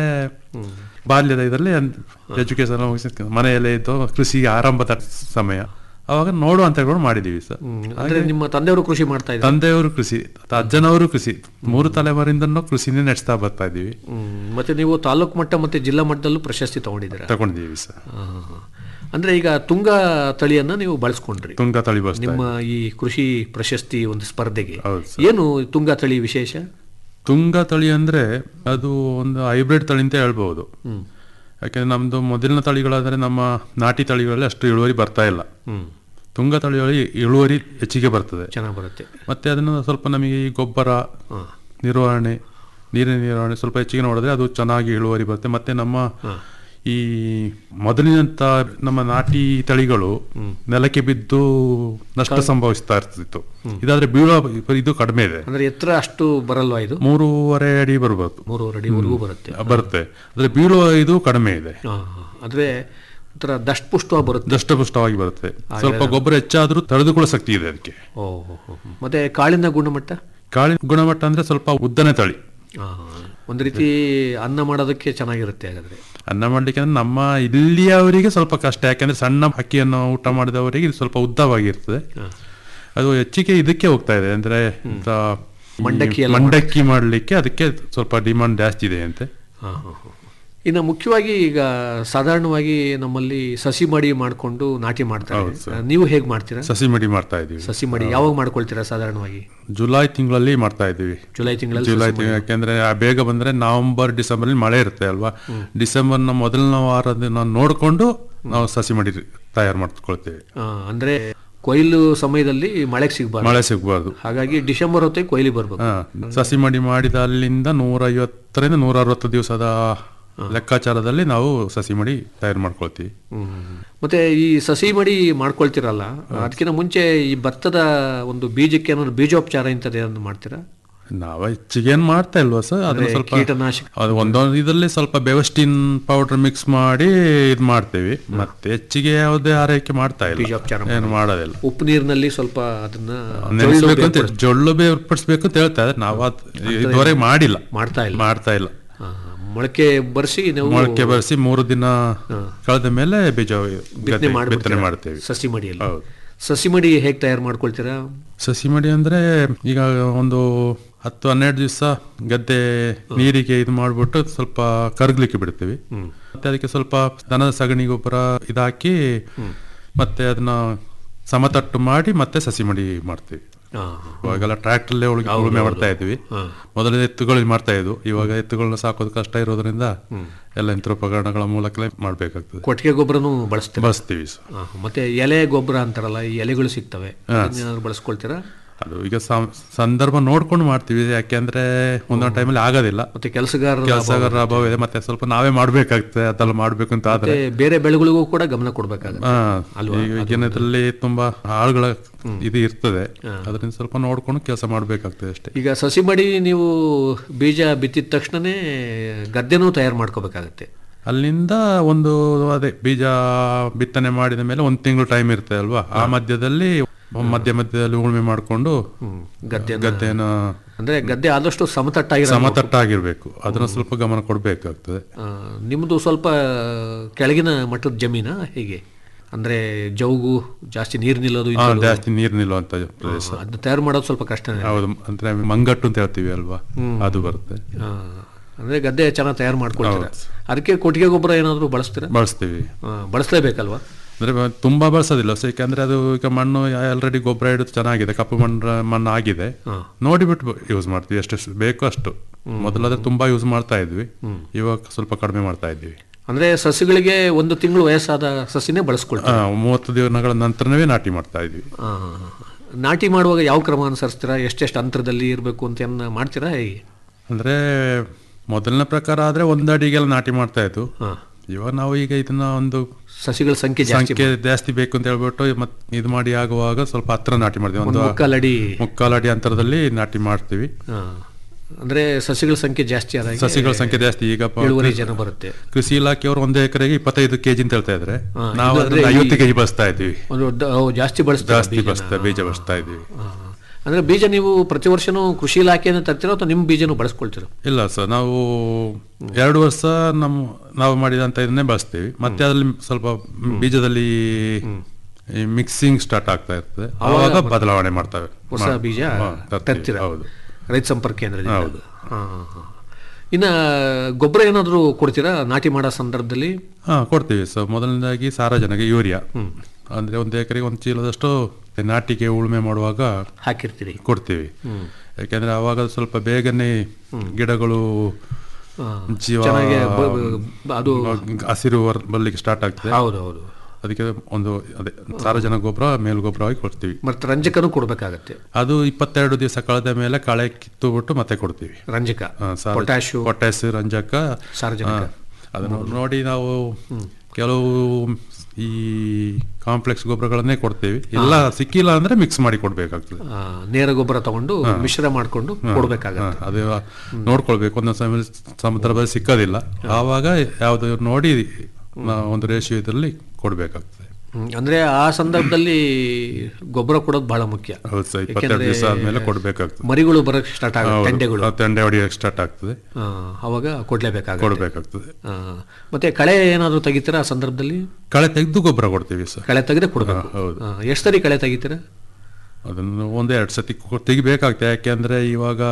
ಬಾಲ್ಯದ ಇದರಲ್ಲಿ ಎಜುಕೇಶನ್ ಮನೆಯಲ್ಲೇ ಇದ್ದು ಕೃಷಿ ಆರಂಭದ ಸಮಯ ಅವಾಗ ನೋಡು ಅಂತ ಹೇಳ್ಕೊಂಡು ಮಾಡಿದೀವಿ ಸರ್ ಅಂದ್ರೆ ನಿಮ್ಮ ತಂದೆಯವರು ಕೃಷಿ ಮಾಡ್ತಾ ಇದ್ದಾರೆ ತಂದೆಯವರು ಕೃಷಿ ಅಜ್ಜನವರು ಕೃಷಿ ಮೂರು ತಲೆಮಾರಿಂದನೂ ಕೃಷಿನೇ ನಡೆಸ್ತಾ ಬರ್ತಾ ಇದೀವಿ ಮತ್ತೆ ನೀವು ತಾಲೂಕು ಮಟ್ಟ ಮತ್ತೆ ಜಿಲ್ಲಾ ಮಟ್ಟದಲ್ಲೂ ಪ್ರಶಸ್ತಿ ತಗೊಂಡಿದ್ದೀರಾ ತಗೊಂಡಿದ್ದೀವಿ ಸರ್ ಆ, ಅಂದ್ರೆ ಈಗ ತುಂಗ ತಳಿಯನ್ನ ನೀವು ಬಳಸ್ಕೊಂಡ್ರಿ ತುಂಗ ತಳಿ ಬಳಸ್ತಾ ನಿಮ್ಮ ಈ ಕೃಷಿ ಪ್ರಶಸ್ತಿ ಒಂದು ಸ್ಪರ್ಧೆಗೆ ಹೌದು ಏನು ತುಂಗ ತಳಿ ವಿಶೇಷ ತುಂಗ ತಳಿ ಅಂದ್ರೆ ಅದು ಒಂದು ಹೈಬ್ರಿಡ್ ತಳಿ ಅಂತ ಹೇಳ್ಬಹುದು ಯಾಕಂದ್ರೆ ನಮ್ದು ಮೊದಲಿನ ತಳಿಗಳಾದ್ರೆ ನಮ್ಮ ನಾಟಿ ತಳಿಗಳಲ್ಲಿ ಅಷ್ಟು ಇಳುವರಿ ಬರ್ತಾ ಇಲ್ಲ ತುಂಗ ತಳಿಗಳಲ್ಲಿ ಇಳುವರಿ ಹೆಚ್ಚಿಗೆ ಬರ್ತದೆ ಚೆನ್ನಾಗಿ ಬರುತ್ತೆ ಮತ್ತೆ ಅದನ್ನು ಸ್ವಲ್ಪ ನಮಗೆ ಈ ಗೊಬ್ಬರ ನಿರ್ವಹಣೆ ನೀರಿನ ನಿರ್ವಹಣೆ ಸ್ವಲ್ಪ ಹೆಚ್ಚಿಗೆ ನೋಡಿದ್ರೆ ಅದು ಚೆನ್ನಾಗಿ ಇಳುವರಿ ಬರುತ್ತೆ ಮತ್ತೆ ನಮ್ಮ ಈ ಮೊದಲಿನಂತ ನಮ್ಮ ನಾಟಿ ತಳಿಗಳು ನೆಲಕ್ಕೆ ಬಿದ್ದು ನಷ್ಟ ಸಂಭವಿಸ್ತಾ ಇರ್ತಿತ್ತು ಇದಾದ್ರೆ ಬೀಳೋ ಇದು ಕಡಿಮೆ ಇದೆ ಅಂದ್ರೆ ಎತ್ತರ ಅಷ್ಟು ಬರಲ್ವಾ ಇದು ಮೂರುವರೆ ಅಡಿ ಬರ್ಬೋದು ಮೂರುವರೆ ಅಡಿವರೆಗೂ ಬರುತ್ತೆ ಬರುತ್ತೆ ಆದ್ರೆ ಬೀಳುವ ಇದು ಕಡಿಮೆ ಇದೆ ಆ, ಅಂದ್ರೆ ಒಂಥರ ದಷ್ಟಪುಷ್ಟವಾಗಿ ಬರುತ್ತೆ ದಷ್ಟಪುಷ್ಟವಾಗಿ ಬರುತ್ತೆ ಸ್ವಲ್ಪ ಗೊಬ್ಬರ ಹೆಚ್ಚಾದ್ರೂ ತಡೆದುಕೊಳ್ಳೋ ಶಕ್ತಿ ಇದೆ ಅದಕ್ಕೆ ಓ ಹೋ, ಹೋ. ಮತ್ತೆ ಕಾಳಿನ ಗುಣಮಟ್ಟ ಕಾಳಿನ ಗುಣಮಟ್ಟ ಅಂದ್ರೆ ಸ್ವಲ್ಪ ಉದ್ದನೆ ತಳಿ ಆ, ಒಂದು ರೀತಿ ಅನ್ನ ಮಾಡೋದಕ್ಕೆ ಚೆನ್ನಾಗಿರುತ್ತೆ ಹಾಗಾದ್ರೆ ಅನ್ನ ಮಾಡ್ಲಿಕ್ಕೆ ಅಂದ್ರೆ ನಮ್ಮ ಇಲ್ಲಿಯವರಿಗೆ ಸ್ವಲ್ಪ ಕಷ್ಟ ಯಾಕಂದ್ರೆ ಸಣ್ಣ ಅಕ್ಕಿಯನ್ನು ಊಟ ಮಾಡಿದವರಿಗೆ ಇದು ಸ್ವಲ್ಪ ಉದ್ದವಾಗಿರ್ತದೆ ಅದು ಹೆಚ್ಚಿಗೆ ಇದಕ್ಕೆ ಹೋಗ್ತಾ ಇದೆ ಅಂದ್ರೆ ಇಂಥ ಈ ಮಂಡಕ್ಕಿ ಎಲ್ಲ ಮಂಡಕ್ಕಿ ಮಾಡ್ಲಿಕ್ಕೆ ಅದಕ್ಕೆ ಸ್ವಲ್ಪ ಡಿಮಾಂಡ್ ಜಾಸ್ತಿ ಇದೆ ಅಂತೆ ಹಾ, ಹಾ, ಹಾ. ಇನ್ನು ಮುಖ್ಯವಾಗಿ ಈಗ ಸಾಧಾರಣವಾಗಿ ನಮ್ಮಲ್ಲಿ ಸಸಿ ಮಡಿ ಮಾಡ್ಕೊಂಡು ನಾಟಿ ಮಾಡ್ತಾರೆ ಹೌದು ಸರ್. ನೀವು ಹೇಗ್ ಮಾಡ್ತೀರಾ ಸಸಿ ಮಡಿ ಮಾಡ್ತಾ ಇದೀವಿ ಸಸಿ ಮಡಿ ಯಾವಾಗ ಮಾಡ್ಕೊಳ್ತೀರಾ ಸಾಧಾರಣವಾಗಿ ಜುಲೈ ತಿಂಗಳಲ್ಲಿ ಮಾಡ್ತಾ ಇದ್ದೀವಿ ಜುಲೈ ತಿಂಗಳಲ್ಲಿ ಜುಲೈ ಸಸಿ ತಿಂಗಳು ಯಾಕೆಂದ್ರೆ ಆ ಬೇಗ ಬಂದ್ರೆ ನವೆಂಬರ್ ಡಿಸೆಂಬರ್ ಮಳೆ ಇರುತ್ತೆ ಅಲ್ವಾ ಡಿಸೆಂಬರ್ನ ಮೊದಲನೇ ವಾರದ ನೋಡ್ಕೊಂಡು ನಾವು ಸಸಿ ಮಡಿ ತಯಾರು ಮಾಡ್ಕೊಳ್ತೇವೆ ಆ, ಅಂದ್ರೆ ಕೊಯ್ಲು ಸಮಯದಲ್ಲಿ ಮಳೆಗೆ ಸಿಗಬಾರ್ದು ಮಳೆ ಸಿಗಬಾರ್ದು ಹಾಗಾಗಿ ಡಿಸೆಂಬರ್ ಹೊತ್ತಿಗೆ ಕೊಯ್ಲಿ ಬರ್ಬೇಕು ಹಾ ಸಸಿ ಮಡಿ ಮಾಡಿದ ಅಲ್ಲಿಂದ ನೂರ ಐವತ್ತರಿಂದ ನೂರ ಅರವತ್ತು ದಿವಸದ ಲೆಕ್ಕಾಚಾರದಲ್ಲಿ ನಾವು ಸಸಿ ಮಡಿ ತಯಾರು ಮಾಡ್ಕೊಳ್ತೀವಿ ಮತ್ತೆ ಈ ಸಸಿ ಮಡಿ ಮಾಡ್ಕೊಳ್ತಿರಲ್ಲ ಅದಕ್ಕಿಂತ ಮುಂಚೆ ಈ ಭತ್ತದ ಒಂದು ಬೀಜಕ್ಕೆ ಏನಾದ್ರು ಬೀಜೋಪಚಾರ ಇಂಥದ್ದು ಏನಾದ್ರು ಮಾಡ್ತೀರಾ ನಾವು ಹೆಚ್ಚಿಗೆ ಏನ್ ಮಾಡ್ತಾ ಇಲ್ವಾ ಸರ್ ಅದನ್ನ ಅಂದ್ರೆ ಸ್ವಲ್ಪ ಕೀಟನಾಶಕ? ಅದು ಒಂದೊಂದು ಇದರಲ್ಲಿ ಸ್ವಲ್ಪ ಬೆವಸ್ಟಿನ್ ಪೌಡರ್ ಮಿಕ್ಸ್ ಮಾಡಿ ಇದ್ ಮಾಡ್ತೇವೆ ಮತ್ತೆ ಹೆಚ್ಚಿಗೆ ಯಾವುದೇ ಆರೈಕೆ ಮಾಡ್ತಾ ಇಲ್ಲ ಬೀಜೋಪಚಾರ ಏನು ಮಾಡೋದಿಲ್ಲ ಉಪ್ಪು ನೀರಿನಲ್ಲಿ ಸ್ವಲ್ಪ ಅದನ್ನ ನೆನೆಸ್ಬೇಕು ಅಂತ ಬೇರ್ಪಡಿಸಿ- ಜೊಳ್ಳು ಬೇರ್ಪಡಿಸ್ಬೇಕು ಅಂತ ಹೇಳ್ತಾ ಇದ್ದಾರೆ ನಾವು ಅದ್ ಇದುವರೆಗೆ ಮಾಡಿಲ್ಲ ಮಾಡ್ತಾ ಇಲ್ಲ ಮಾಡ್ತಾ ಇಲ್ಲ ಆ, ಮೊಳಕೆ ಬರ್ಸಿ ನೀವು ಮೊಳಕೆ ಬರೆಸಿ ಮೂರು ದಿನ ಕಳೆದ ಮೇಲೆ ಬೀಜ ಬಿತ್ತನೆ ಗದ್ದೆ- ಮಾಡ್ಬಿಡ್ತೀರಾ? ಬಿತ್ತನೆ ಮಾಡ್ತೇವೆ ಸಸಿ ಮಡಿಯಲ್ಲಿ ಹೌದು ಸಸಿ ಮಡಿ ಹೇಗೆ ತಯಾರು ಮಾಡ್ಕೊಳ್ತೀರಾ ಸಸಿ ಮಡಿ ಅಂದ್ರೆ ಈಗ ಒಂದು ಹತ್ತು ಹನ್ನೆರಡು ದಿವಸ ಗದ್ದೆ ನೀರಿಗೆ ಇದು ಮಾಡ್ಬಿಟ್ಟು ಸ್ವಲ್ಪ ಕರಗ್ಲಿಕ್ಕೆ ಬಿಡ್ತೀವಿ ಮತ್ತೆ ಅದಕ್ಕೆ ಸ್ವಲ್ಪ ದನದ ಸಗಣಿ ಗೊಬ್ಬರ ಇದಾಕಿ ಮತ್ತೆ ಅದನ್ನ ಸಮತಟ್ಟು ಮಾಡಿ ಮತ್ತೆ ಸಸಿ ಮಡಿ ಮಾಡ್ತೀವಿ ಆ, ಇವಾಗೆಲ್ಲ ಟ್ರ್ಯಾಕ್ಟರ್ಲೇ ಉಳುಮೆ ಮಾಡ್ತಾ ಇದ್ವಿ ಮೊದಲ ಎತ್ತುಗಳು ಮಾಡ್ತಾ ಇದ್ವು ಇವಾಗ ಎತ್ತುಗಳನ್ನ ಸಾಕೋದು ಕಷ್ಟ ಇರೋದ್ರಿಂದ ಎಲ್ಲ ಯಂತ್ರೋಪಕರಣಗಳ ಮೂಲಕಲೇ ಮಾಡ್ಬೇಕಾಗ್ತದೆ ಕೊಟ್ಟಿಗೆ ಗೊಬ್ಬರನು ಬಳಸ್ತೀರಾ ಬಳಸ್ತೀವಿ ಸರ್. ಆ, ಮತ್ತೆ ಎಲೆ ಗೊಬ್ಬರ ಅಂತಾರಲ್ಲ ಈ ಎಲೆಗಳು ಸಿಗ್ತವೆ ಅದನ್ನೇನಾದ್ರು ಬಳಸ್ಕೊಳ್ತೀರಾ ಅದು ಈಗ ಸಂ- ಸಂದರ್ಭ ನೋಡ್ಕೊಂಡು ಮಾಡ್ತೀವಿ ಯಾಕೆಂದ್ರೆ ಒಂದೊಂದು ಟೈಮಲ್ಲಿ ಆಗೋದಿಲ್ಲ ಮತ್ತೆ ಕೆಲಸಗಾರರ ಕೆಲಸಗಾರರ ಅಭಾವ ಇದೆ ಮತ್ತೆ ಸ್ವಲ್ಪ ನಾವೇ ಮಾಡ್ಬೇಕಾಗ್ತದೆ ಅದೆಲ್ಲ ಮಾಡ್ಬೇಕು ಅಂತ ಆದ್ರೆ ಮತ್ತೆ ಬೇರೆ ಬೆಳೆಗಳಿಗೂ ಕೂಡ ಗಮನ ಕೊಡ್ಬೇಕಾಗುತ್ತೆ ಹಾ, ಅಲ್ವಾ? ಈಗ ಈಗಿನದ್ರಲ್ಲಿ ತುಂಬಾ ಆಳುಗಳ ಇದು ಇರ್ತದೆ ಅದರಿಂದ ಸ್ವಲ್ಪ ನೋಡ್ಕೊಂಡು ಕೆಲಸ ಮಾಡ್ಬೇಕಾಗ್ತದೆ ಅಷ್ಟೇ ಈಗ ಸಸಿ ಮಡಿ ನೀವು ಬೀಜ ಬಿತ್ತಿದ ತಕ್ಷಣನೇ ಗದ್ದೆನೂ ತಯಾರು ಮಾಡ್ಕೋಬೇಕಾಗತ್ತೆ ಅಲ್ಲಿಂದ ಒಂದು ಅದೇ ಬೀಜ ಬಿತ್ತನೆ ಮಾಡಿದ ಮೇಲೆ ಒಂದು ತಿಂಗಳು ಟೈಮ್ ಇರುತ್ತೆ ಅಲ್ವಾ ಆ ಮಧ್ಯದಲ್ಲಿ ಮಧ್ಯ ಮಧ್ಯದಲ್ಲಿ ಉಳುಮೆ ಮಾಡಿಕೊಂಡು ಗದ್ದೆನ- ಗದ್ದೆನ ಅಂದ್ರೆ ಗದ್ದೆ ಆದಷ್ಟು ಸಮತಟ್ಟಾಗಿರೋ ಸಮತಟ್ಟಾಗಿರ್ಬೇಕು ಅದನ್ನ ಸ್ವಲ್ಪ ಗಮನ ಕೊಡಬೇಕಾಗ್ತದೆ ನಿಮ್ಮದು ಸ್ವಲ್ಪ ಕೆಳಗಿನ ಮಟ್ಟದ ಜಮೀನ ಹೇಗೆ ಅಂದ್ರೆ ಜೌಗು ಜಾಸ್ತಿ ನೀರು ನಿಲ್ಲೋದು ಹಾ, ಇಂಥದ್ದು? ಜಾಸ್ತಿ ನೀರು ನಿಲ್ಲುವಂತ ಪ್ರದೇಶ ಹಾ, ಅದನ್ನ ತಯಾರು ಮಾಡೋದು ಸ್ವಲ್ಪ ಕಷ್ಟನೇ ಹೌದು ಅಂದ್ರೆ ಮಂಗಟ್ಟು ಅಂತ ಹೇಳ್ತೀವಿ ಅಲ್ವಾ ಹ್ಮ್. ಅದು ಬರುತ್ತೆ ಆ, ಅಂದ್ರೆ ಗದ್ದೆ ಚೆನ್ನಾಗಿ ತಯಾರು ಮಾಡ್ಕೊಳ್ತೀರಾ ಅದಕ್ಕೆ ಕೊಟ್ಟಿಗೆ ಗೊಬ್ಬರ ಏನಾದರೂ ಬಳಸ್ತೀರಾ ಬಳಸ್ತೀವಿ ಆ, ಬಳಸಲೇಬೇಕಲ್ವಾ ಅಂದ್ರೆ ಬ- ತುಂಬಾ ಬಳಸೋದಿಲ್ಲ ಸೊ ಯಾಕಂದ್ರೆ ಅದು ಈಗ ಮಣ್ಣು ಆಲ್ರೆಡಿ ಗೊಬ್ಬರ ಹಿಡಿದು ಚೆನ್ನಾಗಿದೆ ಕಪ್ಪು ಮಣ್ಣು ಮಣ್ಣು ಆಗಿದೆ ನೋಡಿಬಿಟ್ಟು ಯೂಸ್ ಮಾಡ್ತೀವಿ ಎಷ್ಟು ಬೇಕು ಅಷ್ಟು ಮೊದಲಾದ್ರೆ ತುಂಬಾ ಯೂಸ್ ಮಾಡ್ತಾ ಇದ್ವಿ ಇವಾಗ ಸ್ವಲ್ಪ ಕಡಿಮೆ ಮಾಡ್ತಾ ಇದ್ವಿ ಅಂದ್ರೆ ಸಸಿಗಳಿಗೆ ಒಂದು ತಿಂಗಳು ವಯಸ್ಸಾದ ಸಸಿನೇ ಬಳಸ್ಕೊಳ್ತೀರಾ ಆ, ಮೂವತ್ತು ದಿನಗಳ ನಂತರವೇ ನಾಟಿ ಮಾಡ್ತಾ ಇದ್ವಿ ಆ, ನಾಟಿ ಮಾಡುವಾಗ ಯಾವ ಕ್ರಮ ಅನುಸರಿಸ್ತೀರಾ ಎಷ್ಟೆಷ್ಟು ಅಂತರದಲ್ಲಿ ಇರಬೇಕು ಅಂತ ಏನ್ ಮಾಡ್ತೀರಾ ಹೇಗೆ ಅಂದ್ರೆ ಮೊದಲನೇ ಪ್ರಕಾರ ಆದ್ರೆ ಒಂದು ಅಡಿಗೆಲ್ಲ ನಾಟಿ ಮಾಡ್ತಾ ಇತ್ತು ಇವಾಗ ನಾವು ಈಗ ಇದನ್ನ ಒಂದು ಸಸಿಗಳ ಸಂಖ್ಯೆ ಜಾಸ್ತಿ ಸಂಖ್ಯೆ ಜಾಸ್ತಿ ಬೇಕು ಅಂತ ಹೇಳ್ಬಿಟ್ಟು ಮತ್ ಇದು ಮಾಡಿ ಆಗುವಾಗ ಸ್ವಲ್ಪ ಹತ್ರ ನಾಟಿ ಮಾಡ್ತೀವಿ ಒಂದು ಮುಕ್ಕಾಲ್ ಅಡಿ. ಮುಕ್ಕಾಲ್ ಅಡಿ ಅಂತರದಲ್ಲಿ ನಾಟಿ ಮಾಡ್ತೀವಿ ಆ, ಅಂದ್ರೆ ಸಸಿಗಳ ಸಂಖ್ಯೆ ಜಾಸ್ತಿ ಆದಾಗ ಸಸಿಗಳ ಸಂಖ್ಯೆ ಜಾಸ್ತಿ ಈಗ ಪ- ಇಳುವರಿ ಜನ ಬರುತ್ತೆ ಕೃಷಿ ಇಲಾಖೆಯವರು ಒಂದೇ ಎಕರೆಗೆ ಇಪ್ಪತ್ತೈದು ಕೆಜಿ ಅಂತ ಹೇಳ್ತಾ ಇದ್ರೆ ಹಾ, ನಾವು ಇದು ಅಂದ್ರೆ ಅದನ್ನ ಐವತ್ತು ಈ- ಕೆಜಿ ಬಳಸ್ತಾ ಇದ್ದೀವಿ ಒಂದು ದ- ಅವು ಜಾಸ್ತಿ ಬಳಸ್ತೀರಾ ಜಾಸ್ತಿ ಬೀಜನ? ಬಳಸ್ತಾ ಬೀಜ ಬಳಸ್ತಾ ಇದ್ದೀವಿ ಅಂದ್ರೆ ಬೀಜ ನೀವು ಪ್ರತಿ ವರ್ಷನೂ ಕೃಷಿ ಇಲಾಖೆಯಿಂದ ತರ್ತೀರೋ ಅಥವಾ ನಿಮ್ಮ ಬೀಜನೂ ಬಳಸ್ಕೊಳ್ತೀರೋ ಇಲ್ಲ ಸರ್ ನಾವು ಎರಡು ವರ್ಷ ನಮ್ಮ ನಾವು ಮಾಡಿದಂತ ಇದನ್ನೇ ಬಳಸ್ತೀವಿ ಮತ್ತೆ ಅದ್ರಲ್ಲಿ ಸ್ವಲ್ಪ ಬೀಜದಲ್ಲಿ ಮಿಕ್ಸಿಂಗ್ ಸ್ಟಾರ್ಟ್ ಆಗ್ತಾ ಇರ್ತದೆ ಆವಾಗ ಆವಾಗ ಬದಲಾವಣೆ ಮಾಡ್ತವೆ ಹೊಸ ಮಾಡ್- ಬೀಜ ಹಾ, ತರ್ತೀವಿ. ತರ್ತೀರಾ ಹೌದು ರೈತ ಸಂಪರ್ಕ ಕೇಂದ್ರದಿಂದ ಹೌದು. ಹಾ, ಹಾ, ಹಾ. ಇನ್ನ ಗೊಬ್ಬರ ಏನಾದರೂ ಕೊಡ್ತೀರಾ ನಾಟಿ ಮಾಡೋ ಸಂದರ್ಭದಲ್ಲಿ ಹಾ ಕೊಡ್ತೀವಿ ಸೊ ಮೊದಲನೇದಾಗಿ ಸಾರಜನಕ ಯೂರಿಯಾ ಅಂದ್ರೆ ಒಂದು ಎಕರೆಗೆ ಒಂದು ಚೀಲದಷ್ಟು ನಾಟಿಗೆ ಉಳುಮೆ ಮಾಡುವಾಗ ಹಾಕಿರ್ತೀರಿ ಕೊಡ್ತೀವಿ ಯಾಕೆಂದ್ರೆ ಅವಾಗ ಅದು ಸ್ವಲ್ಪ ಬೇಗನೆ ಗಿಡಗಳು ಹಾ, ಜೀವ ಚೆನ್ನಾಗಿ ಬ- ಬ- ಅದು ಹಸಿರು ವರ್- ಬರ್ಲಿಕ್ಕೆ ಸ್ಟಾರ್ಟ್ ಆಗ್ತದೆ ಹೌದು, ಹೌದು. ಅದಕ್ಕೆ ಒಂದು ಅದೇ ಸಾರಜನಕ ಗೊಬ್ಬರ ಮೇಲು ಗೊಬ್ಬರವಾಗಿ ಕೊಡ್ತೀವಿ ಮತ್ತೆ ರಂಜಕನೂ ಕೊಡ್ಬೇಕಾಗತ್ತೆ ಅದು ಇಪ್ಪತ್ತೆರಡು ದಿವಸ ಕಳೆದ ಮೇಲೆ ಕಳೆ ಕಿತ್ತು ಬಿಟ್ಟು ಮತ್ತೆ ಕೊಡ್ತೀವಿ ರಂಜಕ ಹಾ, ಸಾರ- ಪೊಟ್ಯಾಶು ಪೊಟ್ಯಾಶ್ ರಂಜಕ ಸಾರಜನಕ. ಹಾ, ಅದನ್ನು ನೋಡಿ ನಾವು ಕೆಲವು ಈ ಕಾಂಪ್ಲೆಕ್ಸ್ ಗೊಬ್ಬರಗಳನ್ನೇ ಕೊಡ್ತೀವಿ ಇಲ್ಲ ಸಿಕ್ಕಿಲ್ಲ ಅಂದ್ರೆ ಮಿಕ್ಸ್ ಮಾಡಿ ಕೊಡ್ಬೇಕಾಗ್ತದೆ ಆ, ನೇರ ಗೊಬ್ಬರ ತಗೊಂಡು ಹಾ. ಮಿಶ್ರ ಮಾಡಿಕೊಂಡು ಹಾ, ಕೊಡ್ಬೇಕಾಗತ್ತೆ ಹಾ, ಅದು ನೋಡ್ಕೊಳ್ಬೇಕು ಒಂದೊಂದು ಸಮಯ ಸಂದರ್ಭದಲ್ಲಿ ಸಿಕ್ಕೋದಿಲ್ಲ ಆವಾಗ ಯಾವ್ದು ನೋಡಿ ನಾವು ಒಂದು ರೇಷಿಯೋ ಇದರಲ್ಲಿ ಕೊಡ್ಬೇಕಾಗ್ತದೆ ಹ್ಮ್, ಅಂದ್ರೆ ಆ ಸಂದರ್ಭದಲ್ಲಿ ಗೊಬ್ಬರ ಕೊಡೋದು ಬಹಳ ಮುಖ್ಯ ಹೌದು ಸರ್ ಇಪ್ಪತ್ತೆರಡು ಯಾಕೆಂದ್ರೆ ದಿವಸ ಆದ್ಮೇಲೆ ಕೊಡ್ಬೇಕಾಗ್ತದೆ ಮರಿಗಳು ಬರಕ್ ಸ್ಟಾರ್ಟ್ ಆಗುತ್ತೆ ಹೌದು, ತೆಂಡೆಗಳು ಆ ತೆಂಡೆ ಹೊಡಿಯಕ್ಕೆ ಸ್ಟಾರ್ಟ್ ಆಗ್ತದೆ ಆ, ಅವಾಗ ಕೊಡ್ಲೇಬೇಕಾಗುತ್ತೆ ಕೊಡ್ಬೇಕಾಗ್ತದೆ ಆ, ಮತ್ತೆ ಕಳೆ ಏನಾದ್ರು ತೆಗಿತೀರಾ ಆ ಸಂದರ್ಭದಲ್ಲಿ ಕಳೆ ತೆಗೆದು ಗೊಬ್ಬರ ಕೊಡ್ತೀವಿ ಸರ್ ಕಳೆ ತೆಗೆದೇ ಕೊಡ್ಬೇಕು ಹಾ, ಹೌದು ಆ, ಎಷ್ಟ್ ಸರಿ ಕಳೆ ತೆಗಿತೀರಾ ಅದನ್ನು ಒಂದೆರಡು ಸತಿ ಕೊ- ತೆಗಿಬೇಕಾಗ್ತದೆ ಯಾಕೆಂದ್ರೆ ಇವಾಗ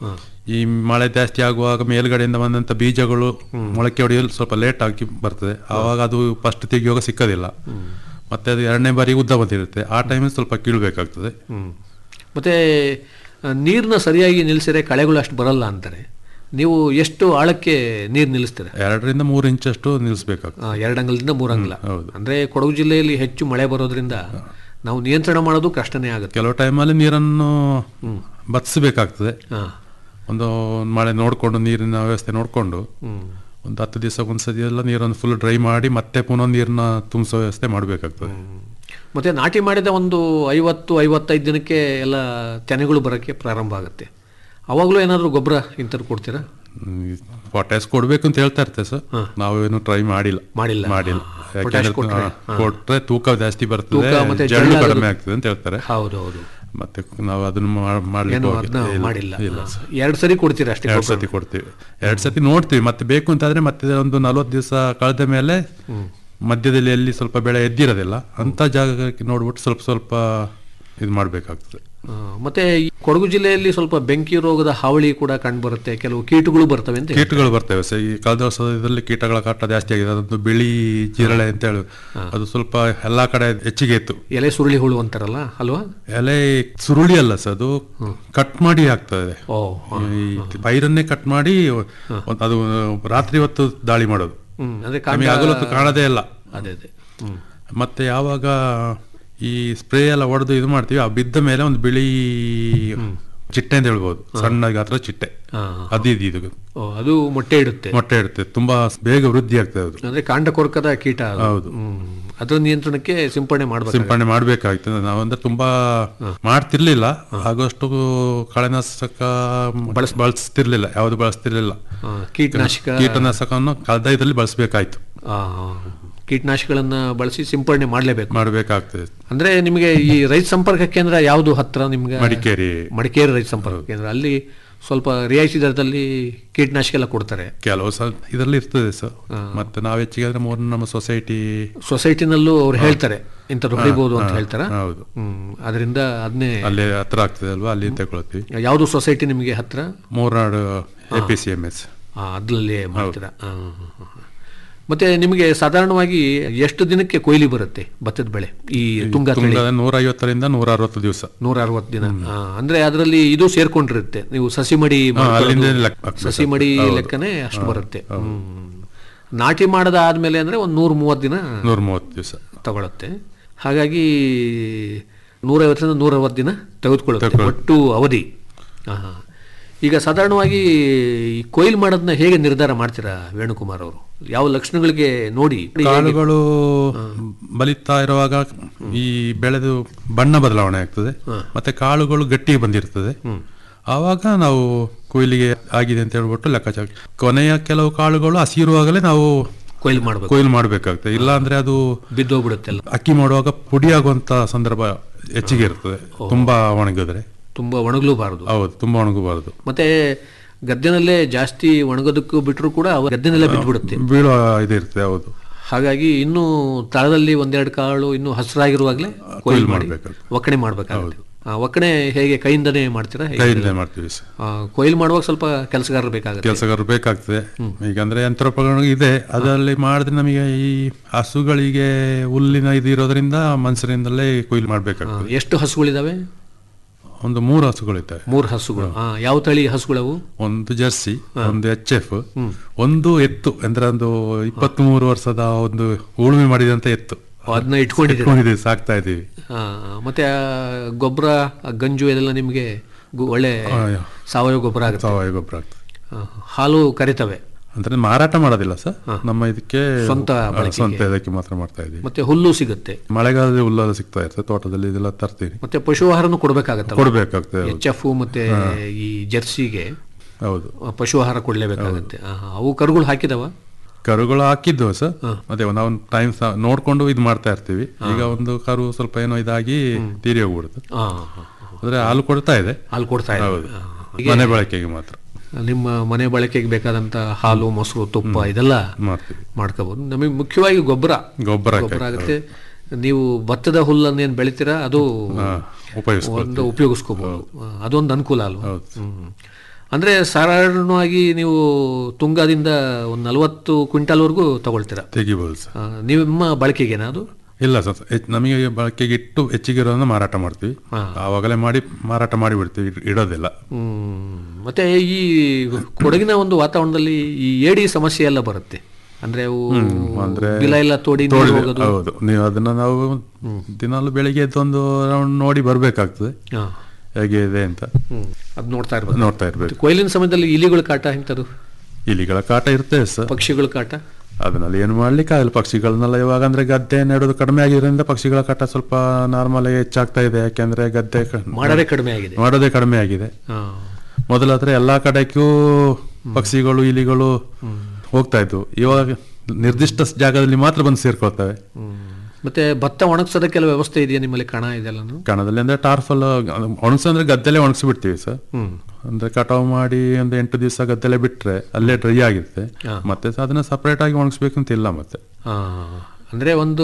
ಈ ಮಳೆ ಜಾಸ್ತಿ ಆಗುವಾಗ ಮೇಲ್ಗಡೆಯಿಂದ ಬಂದಂತ ಬೀಜಗಳು ಮೊಳಕೆ ಹೊಡೆಯಲು ಸ್ವಲ್ಪ ಲೇಟ್ ಆಗಿ ಬರ್ತದೆ ಆವಾಗ ಅದು ಫಸ್ಟ್ ತೆಗಿಯುವಾಗ ಸಿಕ್ಕದಿಲ್ಲ ಮತ್ತೆ ಅದು ಎರಡನೇ ಬಾರಿ ಉದ್ದ ಬಂದಿರುತ್ತೆ ಆ ಟೈಮಲ್ಲಿ ಸ್ವಲ್ಪ ಕೀಳ್ಬೇಕಾಗ್ತದೆ ಹ್ಮ್. ಮತ್ತೆ ಆ, ನೀರ್ನ ಸರಿಯಾಗಿ ನಿಲ್ಲಿಸಿದ್ರೆ ಕಳೆಗಳು ಅಷ್ಟು ಬರಲ್ಲ ಅಂತಾರೆ ನೀವು ಎಷ್ಟು ಆಳಕ್ಕೆ ನೀರು ನಿಲ್ಲಿಸ್ತೀರಾ ಎರಡರಿಂದ ಮೂರು ಇಂಚಷ್ಟು ನಿಲ್ಲಿಸ್ಬೇಕಾಗ್ತದೆ ಆ, ಎರಡು ಅಂಗಲದಿಂದ ಮೂರು ಅಂಗಲ ಅಂದ್ರೆ ಕೊಡಗು ಜಿಲ್ಲೆಯಲ್ಲಿ ಹೆಚ್ಚು ಮಳೆ ಬರೋದ್ರಿಂದ ನಾವು ನಿಯಂತ್ರಣ ಮಾಡೋದು ಕಷ್ಟನೇ ಆಗುತ್ತೆ ಕೆಲವು ಟೈಮಲ್ಲಿ ನೀರನ್ನು ಬತ್ತಿಸಬೇಕಾಗ್ತದೆ ಒಂದು ಮಳೆ ನೋಡಿಕೊಂಡು ನೀರಿನ ವ್ಯವಸ್ಥೆ ನೋಡಿಕೊಂಡು ಒಂದು ಹತ್ತು ದಿವಸ ಒಂದ್ಸತಿ ಎಲ್ಲ ನೀರನ್ನು ಫುಲ್ ಡ್ರೈ ಮಾಡಿ ಮತ್ತೆ ಪುನಃ ನೀರನ್ನ ತುಂಬಿಸೋ ವ್ಯವಸ್ಥೆ ಮಾಡಬೇಕಾಗ್ತದೆ ಮತ್ತೆ ನಾಟಿ ಮಾಡಿದ ಒಂದು ಐವತ್ತು ಐವತ್ತೈದು ದಿನಕ್ಕೆ ಎಲ್ಲ ತೆನೆಗಳು ಬರೋಕ್ಕೆ ಪ್ರಾರಂಭ ಆಗುತ್ತೆ ಅವಾಗಲೂ ಏನಾದರೂ ಗೊಬ್ಬರ ಇಂಥದ್ದು ಕೊಡ್ತೀರಾ ಪೊಟ್ಯಾಸ್ ಕೊಡ್ಬೇಕು ಅಂತ ಹೇಳ್ತಾ ಇರ್ತೇವೆ ಸರ್ ನಾವೇನು ಟ್ರೈ ಮಾಡಿಲ್ಲ ಮಾಡಿಲ್ಲ ಮಾಡಿಲ್ಲ ಪೊಟ್ಯಾಶ್ ಯಾಕೆಂದ್ರೆ ಕೊಟ್ರೆ? ಹಾ, ಹಾ. ಕೊಟ್ರೆ ತೂಕ ಜಾಸ್ತಿ ತೂಕ ಬರ್ತದೆ ಮತ್ತೆ ಜಳ್ಳು ಜಳ್ಳಾಗೋದು- ಕಡಿಮೆ ಆಗ್ತದೆ ಅಂತ ಹೇಳ್ತಾರೆ ಹೌದು ಹೌದು ಮತ್ತೆ ನಾವು ಅದನ್ನ ಮಾ- ಮಾಡ್ಲಿಕ್ಕೆ ಏನು ಹೋಗಿಲ್ಲ. ಅದನ್ನ ಇಲ್ಲ, ಮಾಡಿಲ್ಲ ಇಲ್ಲ ಹಾ. ಸರ್. ಎರಡು ಸರಿ ಕೊಡ್ತೀರಾ ಅಷ್ಟೇ ಎರಡು ಗೊಬ್ಬರ? ಸತಿ ಕೊಡ್ತೀವಿ ಎರಡು ಸತಿ ನೋಡ್ತೀವಿ ಮತ್ತೆ ಬೇಕು ಅಂತಾದ್ರೆ ಮತ್ತೆ ಒಂದು ನಲ್ವತ್ತು ದಿವಸ ಕಳೆದ ಮೇಲೆ ಮಧ್ಯದಲ್ಲಿ ಎಲ್ಲಿ ಸ್ವಲ್ಪ ಬೆಳೆ ಎದ್ದಿರೋದಿಲ್ಲ ಅಂತ ಜಾಗಕ್ಕೆ ನೋಡ್ಬಿಟ್ಟು ಸ್ವಲ್ಪ ಸ್ವಲ್ಪ ಇದು ಮಾಡಬೇಕಾಗ್ತದೆ ಆ, ಮತ್ತೆ ಈ ಕೊಡಗು ಜಿಲ್ಲೆಯಲ್ಲಿ ಸ್ವಲ್ಪ ಬೆಂಕಿ ರೋಗದ ಹಾವಳಿ ಕೂಡ ಕಂಡು ಬರುತ್ತೆ ಕೆಲವು ಕೀಟಗಳು ಬರ್ತವೆ ಅಂತ ಹೇಳ್ತಾರೆ. ಕೀಟಗಳು ಬರ್ತವೆ ಸರ್ ಈ ಕಳೆದ ವರ್ಷದಲ್ಲಿ ಕೀಟಗಳ ಕಾಟ ಜಾಸ್ತಿ ಆಗಿದೆ ಅದೊಂದು ಬಿಳಿ ಜಿರಳೆ ಅಂತ ಹೇಳಿ ಅದು ಸ್ವಲ್ಪ ಎಲ್ಲಾ ಕಡೆ ಹೆಚ್ಚಿಗೆ ಇತ್ತು ಎಲೆ ಸುರುಳಿ ಹುಳು ಅಂತಾರಲ್ಲ ಅಲ್ವಾ ಎಲೆ ಸುರುಳಿ ಅಲ್ಲ ಸರ್ ಅದು ಕಟ್ ಮಾಡಿ ಆಗ್ತದೆ ಓ ಈ ಪೈರನ್ನೇ ಕಟ್ ಮಾಡಿ ಒಂದ್- ಅದು ರಾತ್ರಿ ಹೊತ್ತು ದಾಳಿ ಮಾಡೋದು ಹ್ಮ್, ಅಂದ್ರೆ ನಮಗೆ ಕಾಂಡ- ಹಗಲೊತ್ತು ಕಾಣದೇ ಇಲ್ಲ ಅದೇ ಅದೇ ಹ್ಮ್. ಮತ್ತೆ ಯಾವಾಗ ಈ ಸ್ಪ್ರೇ ಎಲ್ಲ ಹೊಡೆದು ಇದು ಮಾಡ್ತೀವಿ ಆ ಬಿದ್ದ ಮೇಲೆ ಒಂದು ಬಿಳಿ ಚಿಟ್ಟೆ ಅಂತ ಹೇಳ್ಬೋದು ಸಣ್ಣ ಗಾತ್ರ ಚಿಟ್ಟೆ ಹಾ, ಅದು ಇದು ಇದು ಓ, ಅದು ಮೊಟ್ಟೆ ಇಡುತ್ತೆ ಮೊಟ್ಟೆ ಇಡುತ್ತೆ ತುಂಬಾ ಬೇಗ ವೃದ್ಧಿ ಆಗ್ತದೆ ಅದು ಅಂದ್ರೆ ಕಾಂಡ ಕೊರಕದ ಕೀಟ ಅದು. ಹೌದು. ಹ್ಮ್. ಅದರ ನಿಯಂತ್ರಣಕ್ಕೆ ಸಿಂಪಡಣೆ ಮಾಡಬೇಕು ಸಿಂಪಡಣೆ ಮಾಡ್ಬೇಕಾಗ್ತದೆ ನಾವಂದ್ರೆ ತುಂಬಾ ಮಾಡ್ತಿರ್ಲಿಲ್ಲ ಆಗೋಷ್ಟು ಕಳೆನಾಶಕ ಬಳಸ್ ಬಳಸ್ತಿರ್ಲಿಲ್ಲ ಯಾವ್ದು ಬಳಸ್ತಿರ್ಲಿಲ್ಲ ಹಾ, ಕೀಟನಾಶಕ ಕೀಟನಾಶಕವನ್ನು ಕಳೆದ ಇದರಲ್ಲಿ ಬಳಸಬೇಕಾಯ್ತು ಆ, ಕೀಟನಾಶಕಗಳನ್ನ ಬಳಸಿ ಸಿಂಪಡಣೆ ಮಾಡಲೇಬೇಕು ಮಾಡಬೇಕಾಗ್ತದೆ ಅಂದ್ರೆ ನಿಮಗೆ ಈ ರೈತ ಸಂಪರ್ಕ ಕೇಂದ್ರ ಯಾವುದು ಹತ್ರ ನಿಮ್ಗೆ ಮಡಿಕೇರಿ. ಮಡಿಕೇರಿ ರೈತ ಸಂಪರ್ಕ ಕೇಂದ್ರ ಅಲ್ಲಿ ಸ್ವಲ್ಪ ರಿಯಾಯಿತಿ ದರದಲ್ಲಿ ಕೀಟನಾಶಕ ಎಲ್ಲ ಕೊಡ್ತಾರೆ ಕೆಲವು ಸಲ ಇದರಲ್ಲಿ ಇರ್ತದೆ ಸರ್ ಮತ್ತೆ ನಾವು ಹೆಚ್ಚಿಗೆ ಅಂದ್ರೆ ಮೂರು ನಮ್ಮ ಸೊಸೈಟಿ ಸೊಸೈಟಿನಲ್ಲೂ ಅವ್ರು ಹೇಳ್ತಾರೆ ಇಂಥದ್ದು ಹೊಡಿಬಹುದು ಅಂತ ಹಾ, ಹೇಳ್ತಾರ ಹೌದು. ಹ್ಮ್ ಅದರಿಂದ ಅದನ್ನೇ ಅಲ್ಲಿ ಹತ್ರ ಆಗ್ತದೆ ಅಲ್ವಾ ಅಲ್ಲಿ ತಗೊಳ್ತೀವಿ ಯಾವುದು ಸೊಸೈಟಿ ನಿಮಗೆ ಹತ್ರ Murnad A P C M S ಆ, ಅದ್ರಲ್ಲಿ ಮಾಡ್ತೀರಾ ಆ, ಹಾ, ಹಾ, ಹಾ. ಮತ್ತೆ ನಿಮಗೆ ಸಾಧಾರಣವಾಗಿ ಎಷ್ಟು ದಿನಕ್ಕೆ ಕೊಯ್ಲಿ ಬರುತ್ತೆ ಭತ್ತದ ಬೆಳೆ ಈ ತುಂಗ ತಳಿ ತುಂಗದ ನೂರ ಐವತ್ತರಿಂದ ನೂರ ಅರವತ್ತು ದಿವಸ ನೂರ ಅರವತ್ತು ದಿನ ಆ, ಅಂದ್ರೆ ಅದರಲ್ಲಿ ಇದು ಸೇರ್ಕೊಂಡಿರುತ್ತೆ ನೀವು ಸಸಿ ಮಡಿ ಮಾಡ್ಕೊಳ್ಳೋದು, ಅಲ್ಲಿಂದ ಲೆಕ್ಕ ಹಾಕ್ಬೇಕು. ಸಸಿ ಮಡಿ ಹೌದು. ಲೆಕ್ಕನೇ ಅಷ್ಟು ಬರುತ್ತೆ ಹ್ಮ್. ನಾಟಿ ಮಾಡದ ಆದ್ಮೇಲೆ ಅಂದ್ರೆ ಒಂದು ನೂರ ಮೂವತ್ತು ದಿನ ನೂರ ಮೂವತ್ತು ದಿವಸ ತಗೊಳುತ್ತೆ ಹಾಗಾಗಿ ನೂರೈವತ್ತರಿಂದ ನೂರ ಅರವತ್ತು ದಿನ ತೆಗೆದುಕೊಳ್ಳುತ್ತೆ ತೆಗೆದುಕೊಳ್ಳುತ್ತೆ. ಒಟ್ಟು ಅವಧಿ ಆ, ಹಾ. ಈಗ ಸಾಧಾರಣವಾಗಿ ಈ ಕೊಯ್ಲು ಮಾಡೋದನ್ನ ಹೇಗೆ ನಿರ್ಧಾರ ಮಾಡ್ತೀರಾ ವೇಣುಕುಮಾರ್ ಅವರು ಯಾವ ಲಕ್ಷಣಗಳಿಗೆ ನೋಡಿ ಹೇಗೆ- ಕಾಳುಗಳು ಬಲಿತಾ ಇರುವಾಗ ಈ ಬೆಳೆದು ಬಣ್ಣ ಬದಲಾವಣೆ ಆಗ್ತದೆ ಮತ್ತೆ ಕಾಳುಗಳು ಗಟ್ಟಿಗೆ ಬಂದಿರ್ತದೆ ಆವಾಗ ನಾವು ಕೊಯ್ಲಿಗೆ ಆಗಿದೆ ಅಂತ ಹೇಳ್ಬಿಟ್ಟು ಲೆಕ್ಕಾಚಾರ ಕೊನೆಯ ಕೆಲವು ಕಾಳುಗಳು ಹಸಿರುವಾಗಲೇ ನಾವು ಕೊಯ್ಲು ಮಾಡಬೇಕು ಕೊಯ್ಲು ಮಾಡಬೇಕಾಗ್ತದೆ ಇಲ್ಲ ಅಂದ್ರೆ ಅದು ಬಿದ್ದೋಗ್ಬಿಡುತ್ತೆಲ್ಲ ಅಕ್ಕಿ ಮಾಡುವಾಗ ಪುಡಿ ಆಗುವಂತ ಸಂದರ್ಭ ಹೆಚ್ಚಿಗೆ ಇರ್ತದೆ ತುಂಬಾ ಒಣಗಿದ್ರೆ ತುಂಬಾ ಒಣಗಲೂಬಾರದು ಹೌದು ತುಂಬಾ ಒಣಗಬಾರದು ಮತ್ತೆ ಗದ್ದೆನಲ್ಲೇ ಜಾಸ್ತಿ ಒಣಗೋದಕ್ಕೂ ಬಿಟ್ಟರು ಕೂಡ ಅವ ಗದ್ದೆನಲ್ಲೇ ಬಿದ್ದುಬಿಡುತ್ತೆ ಬೀಳುವ ಇದಿರ್ತದೆ ಹೌದು ಹಾಗಾಗಿ ಇನ್ನು ತಳದಲ್ಲಿ ಒಂದೆರಡು ಕಾಳು ಇನ್ನು ಹಸಿರಾಗಿರುವಾಗಲೇ ಕೊಯ್ಲು ಮಾಡಿ ಮಾಡ್ಬೇಕಾಗ್ತದೆ. ಒಕ್ಕಣೆ ಮಾಡ್ಬೇಕಾಗುತ್ತೆ ಆ, ಒಕ್ಕಣೆ ಹೇಗೆ ಕೈಯಿಂದನೇ ಮಾಡ್ತೀರಾ ಹೇಗೆ? ಕೈಯಿಂದ ಮಾಡ್ತೀವಿ ಸರ್ ಆ, ಕೊಯ್ಲು ಮಾಡುವಾಗ ಸ್ವಲ್ಪ ಕೆಲಸಗಾರರು ಬೇಕಾಗುತ್ತೆ ಕೆಲಸಗಾರರು ಬೇಕಾಗ್ತದೆ ಈಗ ಅಂದ್ರೆ ಯಂತ್ರೋಪಕರಣ ಇದೆ ಅದರಲ್ಲಿ ಮಾಡಿದ್ರೆ ನಮಗೆ ಈ ಹಸುಗಳಿಗೆ ಹುಲ್ಲಿನ ಇದು ಇರೋದ್ರಿಂದ ಮನುಷ್ಯರಿಂದಲೇ ಕೊಯ್ಲು ಆ, ಮಾಡ್ಬೇಕಾಗ್ತದೆ ಎಷ್ಟು ಹಸುಗಳಿದಾವೆ ಒಂದು ಮೂರು ಹಸುಗಳಿದ್ದಾವೆ ಮೂರು ಹಸುಗಳು ಆ, ಯಾವ ತಳಿ ಹಸುಗಳವು ಒಂದು ಜರ್ಸಿ ಒಂದು ಎಚ್ ಎಫ್ ಒಂದು ಎತ್ತು ಅಂದ್ರೆ ಒಂದು ಇಪ್ಪತ್ತ್ ಮೂರು ವರ್ಷದ ಒಂದು ಉಳುಮೆ ಮಾಡಿದಂತ ಎತ್ತು ಅದನ್ನ ಇಟ್ಕೊಂಡಿದ್ದೀರಾ ಇಟ್ಕೊಂಡಿದ್ದೀವಿ, ಸಾಕ್ತಾ ಇದೀವಿ ಆ, ಮತ್ತೆ ಆ ಗೊಬ್ಬರ ಆ ಗಂಜು ಇದೆಲ್ಲ ನಿಮಗೆ ಗು- ಒಳ್ಳೆ ಆ, ಸಾವಯವ ಗೊಬ್ಬರ ಆಗುತ್ತೆ ಸಾವಯವ ಗೊಬ್ಬರ ಆಗ್ತದೆ ಆ, ಹಾಲು ಕರಿತವೆ ಅಂದ್ರೆ ಮಾರಾಟ ಮಾಡೋದಿಲ್ಲ ಸರ್ ನಮ್ಮ ಇದಕ್ಕೆ ಸ್ವಂತ ಆ, ಬಳಕೆಗೆ. ಸ್ವಂತ ಇದಕ್ಕೆ ಮಾತ್ರ ಮಾಡ್ತಾ ಇದೀವಿ ಮತ್ತೆ ಹುಲ್ಲು ಸಿಗುತ್ತೆ ಮಳೆಗಾಲದಲ್ಲಿ ಹುಲ್ಲೆಲ್ಲ ಸಿಗ್ತಾ ಇರ್ತದೆ ತೋಟದಲ್ಲಿ ಇದೆಲ್ಲ ತರ್ತೀವಿ ಮತ್ತೆ ಪಶು ಆಹಾರನು ಕೊಡ್ಬೇಕಾಗತ್ತೆ ಕೊಡ್ಬೇಕಾಗ್ತದೆ ಹೌದು. ಎಚ್ ಎಫ್ ಮತ್ತೆ ಈ ಜರ್ಸಿಗೆ ಹೌದು ಆ, ಪಶು ಆಹಾರ ಕೊಡ್ಲೇಬೇಕಾಗತ್ತೆ ಆ, ಅವು ಕರುಗಳು ಹಾಕಿದವ ಕರುಗಳು ಹಾಕಿದ್ವು ಸರ್ ಮತ್ತೆ ನಾವು ಒಂದು ಟೈಮ್ ನೋಡ್ಕೊಂಡು ಇದು ಮಾಡ್ತಾ ಇರ್ತೀವಿ ಈಗ ಒಂದು ಕರು ಸ್ವಲ್ಪ ಏನೋ ಇದಾಗಿ ತೀರಿ ಹೋಗ್ಬಿಡುತ್ತೆ ಆ, ಅಂದ್ರೆ ಹಾಲು ಕೊಡ್ತಾ ಇದೆ ಹಾಲು ಕೊಡ್ತಾ ಇದೆ ಹೌದು ಆ, ಮನೆ ಬಳಕೆಗೆ ಮಾತ್ರ ನಿಮ್ಮ ಮನೆ ಬಳಕೆಗೆ ಬೇಕಾದಂತ ಹಾಲು ಮೊಸರು ತುಪ್ಪ ಇದೆಲ್ಲ ಮಾಡ್ತೀವಿ ಮಾಡ್ಕೋಬಹುದು ನಮಗೆ ಮುಖ್ಯವಾಗಿ ಗೊಬ್ಬರ ಗೊಬ್ಬರ ಗೊಬ್ಬರ ಆಗುತ್ತೆ ನೀವು ಭತ್ತದ ಹುಲ್ಲನ್ನೇನು ಬೆಳಿತೀರಾ ಅದು ಉಪಯೋಗಿಸ್ಕೊಳ್ತೀವಿ. ಒಂದು ಉಪಯೋಗಿಸ್ಕೋಬಹುದು ಅದೊಂದು ಅನುಕೂಲ ಅಲ್ವಾ ಹ್ಮ್. ಅಂದ್ರೆ ಸಾಧಾರಣವಾಗಿ ನೀವು ತುಂಗಾದಿಂದ ಒಂದು ನಲವತ್ತು ಕ್ವಿಂಟಾಲ್ವರೆಗೂ ತಗೊಳ್ತೀರಾ ತೆಗಿಬಹುದು ಸರ್ ಆ, ನಿಮ್ಮ ಬಳಕೆಗೇನಾ ಅದು ಇಲ್ಲ ಸರ್ ಹೆಚ್- ನಮಗೆ ಬಳಕೆಗೆ ಇಟ್ಟು ಹೆಚ್ಚಿಗೆ ಇರೋದನ್ನ ಮಾರಾಟ ಮಾಡ್ತೀವಿ ಆವಾಗಲೇ ಮಾಡಿ ಮಾರಾಟ ಮಾಡಿ ಬಿಡ್ತೀವಿ ಇಡ್- ಇಡೋದಿಲ್ಲ ಹ್ಮ್. ಮತ್ತೆ ಈ ಕೊಡಗಿನ ಒಂದು ವಾತಾವರಣದಲ್ಲಿ ಈ ಏಡಿ ಸಮಸ್ಯೆ ಎಲ್ಲ ಬರುತ್ತೆ ಅಂದ್ರೆ ಅವು ಅಂದ್ರೆ ಬಿಲ ಎಲ್ಲ ತೋಡಿ ನೀರು ತೋಡಿ- ಹೋಗೋದು ಹೌದು ನೀವು ಅದನ್ನ ನಾವು ದಿನಾಲು ಬೆಳಿಗ್ಗೆ ಎದ್ದೊಂದು ರೌಂಡ್ ನೋಡಿ ಬರ್ಬೇಕಾಗ್ತದೆ ಹಾ. ಹೇಗೆ ಇದೆ ಅಂತ ಹ್ಮ್. ಅದ್ ನೋಡ್ತಾ ಇರ್ಬೋದು ನೋಡ್ತಾ ಇರ್ಬೇಕು ಕೊಯ್ಲಿನ ಸಮಯದಲ್ಲಿ ಇಲಿಗಳ ಕಾಟ ಇಂಥದ್ದು ಇಲಿಗಳ ಕಾಟ ಇರ್ತದೆ ಸರ್ ಪಕ್ಷಿಗಳ ಕಾಟ ಅದನ್ನಲ್ಲಿ ಏನು ಮಾಡ್ಲಿಕ್ಕೆ ಆಗಲ್ಲ ಪಕ್ಷಿಗಳನ್ನೆಲ್ಲ ಇವಾಗ ಅಂದ್ರೆ ಗದ್ದೆ ನೆಡೋದು ಕಡಿಮೆ ಆಗಿರೋದ್ರಿಂದ ಪಕ್ಷಿಗಳ ಕಾಟ ಸ್ವಲ್ಪ ನಾರ್ಮಲ್ ಆಗಿ ಹೆಚ್ಚಾಗ್ತಾ ಇದೆ ಯಾಕೆಂದ್ರೆ ಗದ್ದೆ ಕ- ಮಾಡೋದೇ ಕಡಿಮೆ ಆಗಿದೆ ಮಾಡೋದೇ ಕಡಿಮೆ ಆಗಿದೆ ಹಾ. ಮೊದಲಾದ್ರೆ ಎಲ್ಲಾ ಕಡೆಗೂ ಪಕ್ಷಿಗಳು ಇಲಿಗಳು ಹೋಗ್ತಾ ಇದ್ವು ಇವಾಗ ನಿರ್ದಿಷ್ಟ ಜಾಗದಲ್ಲಿ ಮಾತ್ರ ಬಂದು ಸೇರ್ಕೊಳ್ತವೆ ಹ್ಮ್. ಮತ್ತೆ ಭತ್ತ ಒಣಗ್ಸೋದಕ್ಕೆಲ್ಲ ವ್ಯವಸ್ಥೆ ಇದೆಯಾ ನಿಮ್ಮಲ್ಲಿ ಕಣ ಇದೆಲ್ಲ ಕಣದಲ್ಲಿ ಅಂದ್ರೆ ಟಾರ್ಫಲ್ ಒಣಗ್ಸ ಅಂದ್ರೆ ಗದ್ದೆಲೆ ಒಣಗಿಸಿ ಬಿಡ್ತೀವಿ ಸರ್ ಅಂದ್ರೆ ಕಟಾವು ಮಾಡಿ ಒಂದು ಎಂಟು ದಿವಸ ಗದ್ದೆಲೆ ಬಿಟ್ರೆ ಅಲ್ಲೇ ಡ್ರೈ ಆಗಿರುತ್ತೆ ಮತ್ತೆ ಸ- ಅದನ್ನ ಸಪರೇಟ್ ಆಗಿ ಒಣಗಿಸ್ಬೇಕಂತ ಇಲ್ಲ ಮತ್ತೆ ಹಾ. ಅಂದ್ರೆ ಒಂದು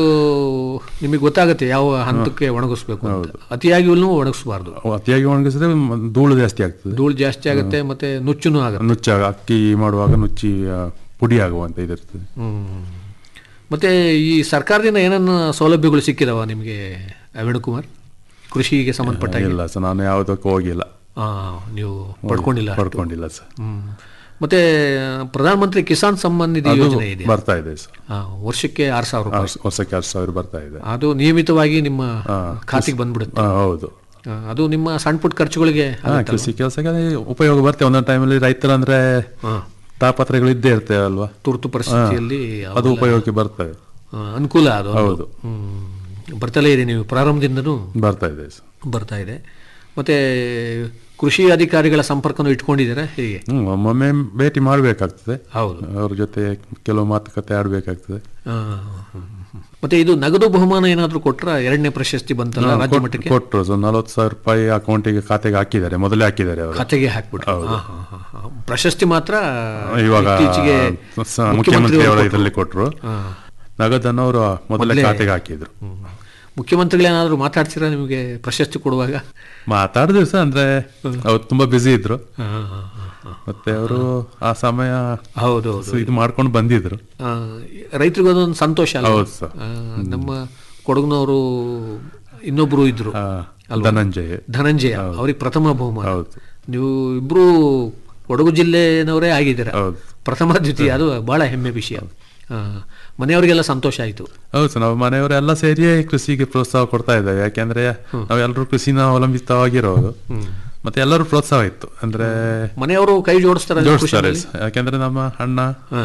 ನಿಮಗೆ ಗೊತ್ತಾಗುತ್ತೆ ಯಾವ ಹಂತಕ್ಕೆ ಒಣಗಿಸ್ಬೇಕು ಅಂತ ಅತಿಯಾಗಿ ಹುಲ್ಲು ಒಣಗಿಸಬಾರ್ದು ಅವು ಅತಿಯಾಗಿ ಒಣಗಿಸಿದ್ರೆ ಮ- ಧೂಳು ಜಾಸ್ತಿ ಆಗ್ತದೆ ಧೂಳು ಜಾಸ್ತಿ ಆಗುತ್ತೆ ಮತ್ತೆ ನುಚ್ಚುನು ಆಗುತ್ತೆ ನುಚ್ಚ ಅಕ್ಕಿ ಮಾಡುವಾಗ ನುಚ್ಚಿ ಆ, ಪುಡಿ ಆಗುವಂತ ಇದಿರ್ತದೆ ಹ್ಮ್. ಮತ್ತೆ ಈ ಸರ್ಕಾರದಿಂದ ಏನನ್ನ ಸೌಲಭ್ಯಗಳು ಸಿಕ್ಕಿದಾವ ನಿಮಗೆ ವೇಣುಕುಮಾರ್ ಕೃಷಿಗೆ ಸಂಬಂಧಪಟ್ಟ ಹಾಗೆ? ಇಲ್ಲ ಸರ್ ನಾನು ಯಾವುದಕ್ಕೂ ಹೋಗಿಲ್ಲ ಆ, ನೀವು ಪಡ್ಕೊಂಡಿಲ್ಲ ಅಷ್ಟು. ಪಡ್ಕೊಂಡಿಲ್ಲ ಸರ್ ಹ್ಮ್. ಮತ್ತೆ ಪ್ರಧಾನ ಮಂತ್ರಿ ಕಿಸಾನ್ ಸಮ್ಮಾನ್ ನಿಧಿ ಅದು ಯೋಜನೆ ಇದೆ ಬರ್ತಾ ಇದೆ ಸರ್ ಆ, ವರ್ಷಕ್ಕೆ ಆರು ಸಾವಿರ ರೂಪಾಯಿ ವರ್ಷ- ವರ್ಷಕ್ಕೆ ಆರು ಸಾವಿರ ಬರ್ತಾ ಇದೆ ಅದು ನಿಯಮಿತವಾಗಿ ನಿಮ್ಮ ಖಾತೆಗೆ ಬಂದ್ಬಿಡುತ್ತೆ ಆ, ಹೌದು ಆ, ಅದು ನಿಮ್ಮ ಸಣ್ಣ ಪುಟ್ಟ ಖರ್ಚುಗಳಿಗೆ ಹಾ, ಆಗುತ್ತಲ್ವಾ? ಕೃಷಿ ಕೆಲಸಕ್ಕೆ ಉಪಯೋಗ ಬರ್ತೇವೆ ಒಂದೊಂದು ಟೈಮಲ್ಲಿ ರೈತರ ಅಂದ್ರೆ ತಾಪತ್ರಗಳು ಇದ್ದೇ ಇರ್ತೇವೆ ಅಲ್ವಾ ತುರ್ತು ಪರಿಸ್ಥಿತಿಯಲ್ಲಿ ಹಾ, ಅದು ಅವೆಲ್ಲ- ಉಪಯೋಗಕ್ಕೆ ಬರ್ತವೆ ಆ, ಆ, ಅನುಕೂಲ ಅದು ಒಂದು. ಹೌದು. ಹ್ಮ್. ಬರ್ತಲೇ ಇದೆ ನೀವು ಪ್ರಾರಂಭದಿಂದನೂ ಬರ್ತಾ ಇದೆ ಸರ್ ಬರ್ತಾ ಇದೆ ಮತ್ತೆ ಕೃಷಿ ಅಧಿಕಾರಿಗಳ ಸಂಪರ್ಕನೂ ಇಟ್ಕೊಂಡಿದ್ದೀರಾ ಹೇಗೆ ಹ್ಮ್ ಒಮ್ಮೊಮ್ಮೆ ಭೇಟಿ ಮಾಡಬೇಕಾಗ್ತದೆ ಹೌದು ಅವ್ರ ಜೊತೆ ಕೆಲವು ಮಾತುಕತೆ ಆಡಬೇಕಾಗ್ತದೆ ಆ, ಹ್ಮ್, ಹ್ಮ್. ಮತ್ತೆ ಇದು ನಗದು ಬಹುಮಾನ ಏನಾದರೂ ಕೊಟ್ರ ಎರಡನೇ ಪ್ರಶಸ್ತಿ ಬಂತಲ್ಲ ರಾಜ್ಯ ಮಟ್ಟಕ್ಕೆ ಕೊಟ್ಟರು ಸೊ ನಲವತ್ತು ಸಾವಿರ ರೂಪಾಯಿ ಅಕೌಂಟಿಗೆ ಖಾತೆಗೆ ಹಾಕಿದ್ದಾರೆ ಮೊದಲೇ ಹಾಕಿದ್ದಾರೆ ಅವರು ಖಾತೆಗೆ ಹಾಕ್ಬಿಟ್ರು ಹೌದು. ಆ, ಹಾ, ಹಾ, ಹಾ. ಪ್ರಶಸ್ತಿ ಮಾತ್ರ ಇವಾಗ ಇತ್ತೀಚೆಗೆ ಸ- ಮುಖ್ಯಮಂತ್ರಿ ಮುಖ್ಯಮಂತ್ರಿ ಅವರ ಅವರು ಇದರಲ್ಲಿ ಕೊಟ್ಟರು ಆ. ನಗದನ್ನು ಅವರು ಮೊದಲೇ ಮೊದಲೇ- ಖಾತೆಗೆ ಹಾಕಿದ್ರು ಮುಖ್ಯಮಂತ್ರಿಗಳೇನಾದ್ರೂ ಮಾತಾಡ್ತೀರಾ ನಿಮಗೆ ಪ್ರಶಸ್ತಿ ಕೊಡುವಾಗ ಮಾತಾಡಿದ್ರು ಸರ್ ಅಂದ್ರೆ ಅವ್ರು ತುಂಬಾ ಬ್ಯುಸಿ ಇದ್ರು ಹಾ, ಹಾ, ಹಾ, ಹಾ. ಮತ್ತೆ ಅವರು ಆ ಸಮಯ ಹೌದು ಸೊ ಇದು ಮಾಡ್ಕೊಂಡು ಬಂದಿದ್ರು ಆ, ರೈತರಿಗೂ ಅದೊಂದು ಸಂತೋಷ ಅಲ್ಲ ಹೌದು ಸರ್. ಆ, ನಮ್ಮ ಕೊಡಗಿನವರು ಇನ್ನೊಬ್ರು ಇದ್ರು ಆ, ಅಲ್ವಾ? ಧನಂಜಯ ಧನಂಜಯ ಅವ್ರಿಗೆ ಪ್ರಥಮ ಬಹುಮಾನ ಹೌದು. ನೀವು ಇಬ್ರು ಕೊಡಗು ಜಿಲ್ಲೆನವರೇ ಆಗಿದ್ದೀರಾ ಹೌದು. ಪ್ರಥಮ ದ್ವಿತೀಯ ಅದು ಬಹಳ ಹೆಮ್ಮೆ ವಿಷಯ ಆ, ಮನೆಯವರಿಗೆಲ್ಲ ಸಂತೋಷ ಆಯ್ತು ಹೌದು ಸರ್ ನಾವು ಮನೆಯವರೆಲ್ಲ ಸೇರಿಯೇ ಕೃಷಿಗೆ ಪ್ರೋತ್ಸಾಹ ಕೊಡ್ತಾ ಇದ್ದೇವೆ ಯಾಕೆಂದ್ರೆ ನಾವೆಲ್ಲರೂ ಕೃಷಿನ ಅವಲಂಬಿತವಾಗಿರೋದು ಮತ್ತೆ ಎಲ್ಲರೂ ಪ್ರೋತ್ಸಾಹ ಇತ್ತು ಅಂದ್ರೆ ಮನೆಯವರು ಕೈ ಜೋಡಿಸ್ತಾರೆ ಜೋಡಿಸ್ತಾರೆ ಸರ್. ಯಾಕೆಂದ್ರೆ ನಮ್ಮ ಅಣ್ಣ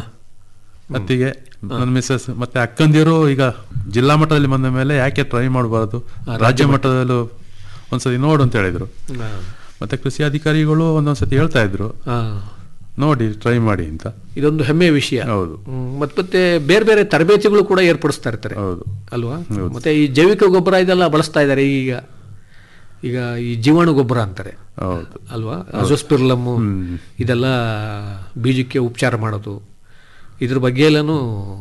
ಅತ್ತಿಗೆ ನನ್ನ ಮಿಸ್ಸಸ್ ಮತ್ತೆ ಅಕ್ಕಂದಿರು ಈಗ ಜಿಲ್ಲಾ ಮಟ್ಟದಲ್ಲಿ ಬಂದ ಮೇಲೆ ಯಾಕೆ ಟ್ರೈ ಮಾಡಬಾರದು ರಾಜ್ಯ ಮಟ್ಟದಲ್ಲೂ ಒಂದ್ಸತಿ ನೋಡು ಅಂತ ಹೇಳಿದ್ರು ಮತ್ತೆ ಕೃಷಿ ಅಧಿಕಾರಿಗಳು ಒಂದೊಂದ್ಸತಿ ಹೇಳ್ತಾ ಇದ್ರು ನೋಡಿ ಟ್ರೈ ಮಾಡಿ ಅಂತ ಇದೊಂದು ಹೆಮ್ಮೆಯ ವಿಷಯ ಹೌದು ಹ್ಮ್, ಮತ್ತ್ ಮತ್ತೆ ಬೇರೆ ಬೇರೆ ತರಬೇತಿಗಳು ಕೂಡ ಏರ್ಪಡಿಸ್ತಾ ಇರ್ತಾರೆ ಹೌದು ಅಲ್ವಾ ಮತ್ತೆ ಈ ಜೈವಿಕ ಗೊಬ್ಬರ ಇದೆಲ್ಲ ಬಳಸ್ತಾ ಇದ್ದಾರೆ ಈಗ ಈಗ ಈ ಜೀವಾಣು ಗೊಬ್ಬರ ಅಂತಾರೆ ಹೌದು ಅಲ್ವಾ ಅಜೋಸ್ಪಿರ್ಲಮ್ಮು ಇದೆಲ್ಲ ಬೀಜಕ್ಕೆ ಉಪಚಾರ ಮಾಡೋದು ಇದ್ರ ಬಗ್ಗೆ ಎಲ್ಲನೂ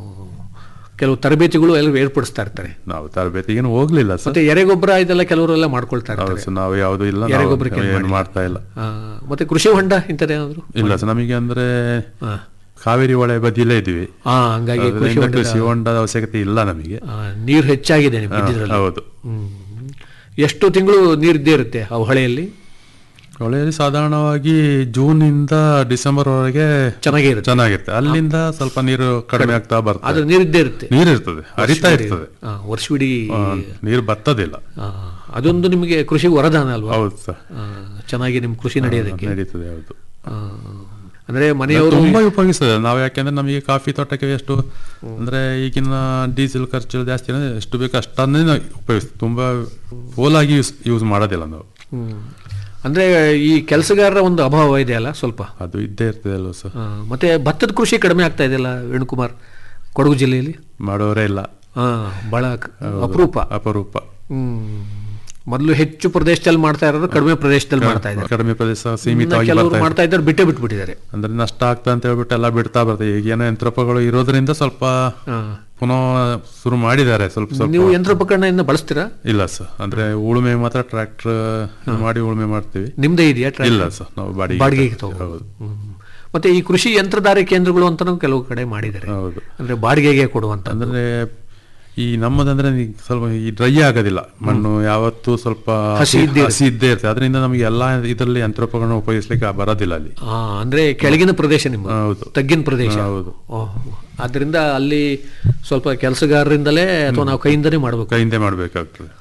ಕೆಲವು ತರಬೇತಿಗಳು ಎಲ್ಲ ಏರ್ಪಡಿಸ್ತಾ ಇರ್ತಾರೆ ನಾವು ತರಬೇತಿಗೇನು ಹೋಗ್ಲಿಲ್ಲ ಸರ್ ಮತ್ತೆ ಎರೆಗೊಬ್ಬರ ಇದೆಲ್ಲ ಕೆಲವರೆಲ್ಲ ಮಾಡ್ಕೊಳ್ತಾ ಹೌದು ಇರ್ತಾರೆ ಸರ್ ನಾವು ಯಾವುದು ಇಲ್ಲ ನಾವು ಎರೆಗೊಬ್ಬರಕ್ಕೆ ಏನು ಮಾಡಿಲ್ಲ. ಮಾಡ್ತಾ ಇಲ್ಲ ಆ, ಮತ್ತೆ ಕೃಷಿ ಹೊಂಡ ಇಂಥದ್ದೇನಾದ್ರು ಇಲ್ಲ ಸರ್ ನಮಗೆ ಅಂದ್ರೆ ಹಾ. ಕಾವೇರಿ ಹೊಳೆ ಬದಿಲೇ ಇದ್ವಿ ಆ, ಹಂಗಾಗಿ ಕೃಷಿ ಅದರಿಂದ ಹೊಂಡದ- ಕೃಷಿ ಹೊಂಡದ ಅವಶ್ಯಕತೆ ಇಲ್ಲ ನಮಗೆ ಆ, ನೀರು ಹೆಚ್ಚಾಗಿದೆ ನಿಮ್ಗೆ ಹಾ, ಇದ್ರಲ್ಲಿ. ಹೌದು ಹ್ಮ್. ಎಷ್ಟು ತಿಂಗಳು ನೀರಿದ್ದೇ ಇರುತ್ತೆ ಆ ಹೊಳೆಯಲ್ಲಿ ಹೊಳೆಯಲ್ಲಿ ಸಾಧಾರಣವಾಗಿ ಜೂನ್ ಇಂದ ಡಿಸೆಂಬರ್ ವರೆಗೆ ಚೆನ್ನಾಗಿರುತ್ತೆ ಚೆನ್ನಾಗಿರುತ್ತೆ ಅಲ್ಲಿಂದ ಸ್ವಲ್ಪ ನೀರು ಕಡಿಮೆ ಆಗ್ತಾ ಬರ್ತದೆ ಆದ್ರೆ ನೀರಿದ್ದೇ ಇರುತ್ತೆ ನೀರು ಇರ್ತದೆ ಹರಿತಾ ವರ್ಷವಿಡೀ- ಇರ್ತದೆ ಆ, ವರ್ಷವಿಡೀ ಆ, ನೀರು ಬತ್ತದಿಲ್ಲ ಆ, ಅದೊಂದು ನಿಮಗೆ ಕೃಷಿ ವರದಾನ ಅಲ್ವಾ ಹೌದು ಸರ್ ಆ, ಚೆನ್ನಾಗಿ ನಿಮ್ ಕೃಷಿ ನಡೆಯೋದಕ್ಕೆ ನಡೀತದೆ ಹೌದು ಆ, ಅಂದ್ರೆ ಮನೆಯವರು ತುಂಬಾ ಉಪಯೋಗಿಸ್ತದೆ ನಾವು ಯಾಕೆಂದ್ರೆ ನಮಗೆ ಕಾಫಿ ತೋಟಕ್ಕೆ ಎಷ್ಟು ಅಂದ್ರೆ ಈಗಿನ ಡೀಸೆಲ್ ಖರ್ಚು ಜಾಸ್ತಿ ಅಂದ್ರೆ ಎಷ್ಟು ಬೇಕು ಅಷ್ಟನ್ನೇ ನಾವು ಉಪಯೋಗಿಸ್ತೀವಿ ತುಂಬಾ ಹೋಲಾಗಿ ಯೂಸ್ ಯೂಸ್ ಮಾಡೋದಿಲ್ಲ ನಾವು ಹ್ಮ್. ಅಂದ್ರೆ ಈ ಕೆಲಸಗಾರರ ಒಂದು ಅಭಾವ ಇದೆ ಅಲ್ಲ ಸ್ವಲ್ಪ ಅದು ಇದ್ದೇ ಇರ್ತದೆ ಅಲ್ವ ಸರ್ ಆ, ಮತ್ತೆ ಭತ್ತದ ಕೃಷಿ ಕಡಿಮೆ ಆಗ್ತಾ ಇದೆಯಲ್ಲ ವೇಣುಕುಮಾರ್ ಕೊಡಗು ಜಿಲ್ಲೆಯಲ್ಲಿ ಮಾಡೋರೇ ಇಲ್ಲ ಆ, ಬಹಳ ಕ- ಅಪರೂಪ ಅಪರೂಪ ಹ್ಮ್ ಮೊದಲು ಹೆಚ್ಚು ಪ್ರದೇಶದಲ್ಲಿ ಮಾಡ್ತಾ ಇರೋರು ಕಡಿಮೆ ಪ್ರದೇಶದಲ್ಲಿ ಮಾಡ್ತಾ ಇದ್ದಾರೆ ಕಡಿಮೆ ಪ್ರದೇಶ ಇನ್ನ ಸೀಮಿತವಾಗಿ ಕೆಲವರು ಬರ್ತಾ ಇದೆ. ಮಾಡ್ತಾ ಇದ್ದಾರೆ ಬಿಟ್ಟೇ ಬಿಟ್ಬಿಟ್ಟಿದ್ದಾರೆ ಅಂದ್ರೆ ನಷ್ಟ ಆಗ್ತಾ ಅಂತ ಹೇಳ್ಬಿಟ್ಟು ಎಲ್ಲ ಬಿಡ್ತಾ ಬರ್ತದೆ ಈಗ ಏನೋ ಯಂತ್ರೋಪಗಳು ಇರೋದ್ರಿಂದ ಸ್ವಲ್ಪ ಪುನಃ ಶುರು ಮಾಡಿದ್ದಾರೆ ಸ್ವಲ್ಪ ಸ್ವಲ್ಪ ನೀವು ಯಂತ್ರೋಪಕರಣ ಇನ್ನು ಬಳಸ್ತೀರಾ ಇಲ್ಲ ಸರ್ ಅಂದ್ರೆ ಉಳುಮೆ ಮಾತ್ರ ಟ್ರ್ಯಾಕ್ಟರ್ ಮಾಡಿ ಉಳುಮೆ ಮಾಡ್ತೀವಿ ನಿಮ್ದೇ ಇದೆಯಾ tractor? ಇಲ್ಲ ಸರ್ ನಾವು ಬಾಡಿಗೆ ಬಾಡಿಗೆಗೆ ತಗೋ ಹೌದು ಮತ್ತೆ ಈ ಕೃಷಿ ಯಂತ್ರಧಾರೆ ಕೇಂದ್ರಗಳು ಅಂತಾನು ಕೆಲವು ಕಡೆ ಮಾಡಿದ್ದಾರೆ ಹೌದು ಅಂದ್ರೆ ಬಾಡಿಗೆಗೆ ಕೊಡುವಂತ ಅಂದ್ರೆ ಈ ನಮ್ಮದಂದ್ರೆ ಈ ಸ್ವಲ್ಪ ಈ ಡ್ರೈ ಆಗೋದಿಲ್ಲ ಮಣ್ಣು ಯಾವತ್ತೂ ಸ್ವಲ್ಪ ಹಸಿ ಇದ್ದೇ ಹಸಿ ಇದ್ದೇ ಇರ್ತದೆ ಅದರಿಂದ ನಮಗೆ ಎಲ್ಲಾ ಇದರಲ್ಲಿ ಯಂತ್ರೋಪಕರಣ ಉಪಯೋಗಿಸ್ಲಿಕ್ಕೆ ಬರೋದಿಲ್ಲ ಅಲ್ಲಿ ಆ, ಅಂದ್ರೆ ಕೆಳಗಿನ ಪ್ರದೇಶ ನಿಮ್ಮ ಹೌದು ತಗ್ಗಿನ ಪ್ರದೇಶ ಹೌದು ಓಹ್. ಆದ್ರಿಂದ ಅಲ್ಲಿ ಸ್ವಲ್ಪ ಕೆಲಸಗಾರರಿಂದಲೇ ಅಥವಾ ನಾವು ಕೈಯಿಂದನೇ ಮಾಡಬೇಕು ಕೈಯಿಂದ ಮಾಡ್ಬೇಕಾಗ್ತದೆ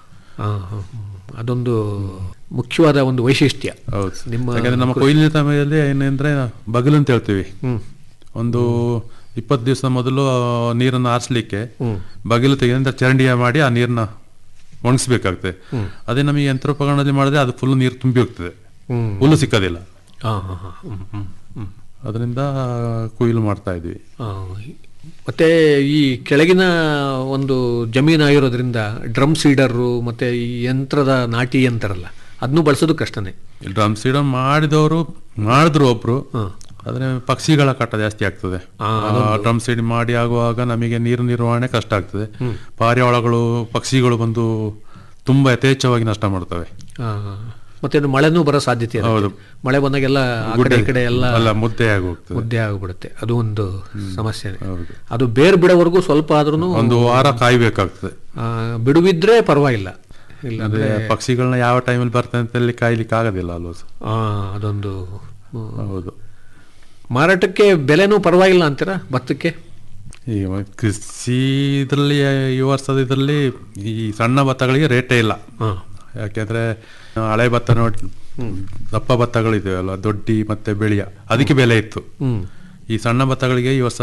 ಅದೊಂದು ಮುಖ್ಯವಾದ ಒಂದು ವೈಶಿಷ್ಟ್ಯ ಹೌದು ನಿಮ್ಮ ಯಾಕಂದ್ರೆ ನಮ್ಮ ಕೊಯ್ಲಿನ ಸಮಯದಲ್ಲಿ ಏನಂದ್ರೆ ಬಗಲು ಅಂತ ಹೇಳ್ತೀವಿ ಒಂದು ಇಪ್ಪತ್ತು ದಿವಸ ಮೊದಲು ನೀರನ್ನು ಆರಿಸ್ಲಿಕ್ಕೆ ಬಗಲು ತೆಗೆದ ಚರಂಡಿಯ ಮಾಡಿ ಆ ನೀರನ್ನ ಒಣಗಿಸ್ಬೇಕಾಗ್ತದೆ ಅದೇ ನಮಗೆ ಯಂತ್ರೋಪಕರಣದಲ್ಲಿ ಮಾಡಿದ್ರೆ ಅದು ಫುಲ್ ನೀರು ತುಂಬಿ ಹೋಗ್ತದೆ ಹ್ಮ್. ಹುಲ್ಲು ಸಿಕ್ಕೋದಿಲ್ಲ ಆ, ಹಾ, ಹಾ. ಹ್ಮ್, ಹ್ಮ್, ಹ್ಮ್. ಅದರಿಂದ ಕೊಯ್ಲು ಮಾಡ್ತಾ ಇದ್ವಿ ಆ, ಮತ್ತೆ ಈ ಕೆಳಗಿನ ಒಂದು ಜಮೀನು ಆಗಿರೋದ್ರಿಂದ ಡ್ರಮ್ ಸೀಡರು ಮತ್ತೆ ಈ ಯಂತ್ರದ ನಾಟಿ ಯಂತ್ರಲ್ಲ ಅದನ್ನು ಬಳಸೋದು ಕಷ್ಟನೇ ಡ್ರಮ್ ಸೀಡ್ ಮಾಡಿದವರು ಮಾಡಿದ್ರು ಒಬ್ರು ಆದ್ರೆ ಪಕ್ಷಿಗಳ ಕಟ್ಟ ಜಾಸ್ತಿ ಆಗ್ತದೆ ಡ್ರಮ್ ಸೀಡ್ ಮಾಡಿ ಆಗುವಾಗ ನಮಗೆ ನೀರು ನಿರ್ವಹಣೆ ಕಷ್ಟ ಆಗ್ತದೆ ಪಾರಿವಾಳಗಳು ಪಕ್ಷಿಗಳು ಬಂದು ತುಂಬಾ ಯಥೇಚ್ಛವಾಗಿ ನಷ್ಟ ಮಾಡ್ತವೆ ಆ, ಮತ್ತೆ ಇದು ಮಳೆನೂ ಬರೋ ಸಾಧ್ಯತೆ ಇರುತ್ತೆ. ಹೌದು. ಮಳೆ ಬಂದಾಗೆಲ್ಲ ಆ ಕಡೆ ಈ ಕಡೆ ಎಲ್ಲ ಅಲ್ಲ ಮುದ್ದೆ ಆಗಿ ಹೋಗ್ತದೆ ಮುದ್ದೆ ಆಗ್ಬಿಡುತ್ತೆ ಅದು ಒಂದು ಸಮಸ್ಯೆ ಅದು ಬೇರ್ ಬಿಡೋವರೆಗೂ ಸ್ವಲ್ಪ ಆದ್ರೂ ಒಂದು ವಾರ ಕಾಯ್ಬೇಕಾಗ್ತದೆ ಬಿಡುವಿದ್ರೆ ಪರವಾಗಿಲ್ಲ ಇಲ್ಲ ಅಂದ್ರೆ ಪಕ್ಷಿಗಳನ್ನ ಯಾವ ಟೈಮಲ್ಲಿ ಬರ್ತದೆ ಅಂತ ಹೇಳಿ ಕಾಯ್ಲಿಕ್ಕೆ ಆಗೋದಿಲ್ಲ ಅಲ್ವಾ ಸರ್ ಆ, ಅದೊಂದು ಹ್ಮ್. ಹೌದು ಮಾರಾಟಕ್ಕೆ ಬೆಲೆನೂ ಪರವಾಗಿಲ್ಲ ಅಂತೀರಾ ಭತ್ತಕ್ಕೆ ಈ ಕೃಷಿ ಇದರಲ್ಲಿ ಈ ವರ್ಷದ ಇದರಲ್ಲಿ ಈ ಸಣ್ಣ ಭತ್ತಗಳಿಗೆ ರೇಟೇ ಇಲ್ಲ ಯಾಕೆಂದ್ರೆ ಹಳೆ ಭತ್ತ ನೋಡಿ ದಪ್ಪ ಭತ್ತಗಳಿದೆಯಲ್ಲ ದೊಡ್ಡಿ ಮತ್ತೆ ಬೆಳೆಯ ಅದಕ್ಕೆ ಬೆಲೆ ಇತ್ತು ಹ್ಮ್. ಈ ಸಣ್ಣ ಭತ್ತಗಳಿಗೆ ಈ ವರ್ಷ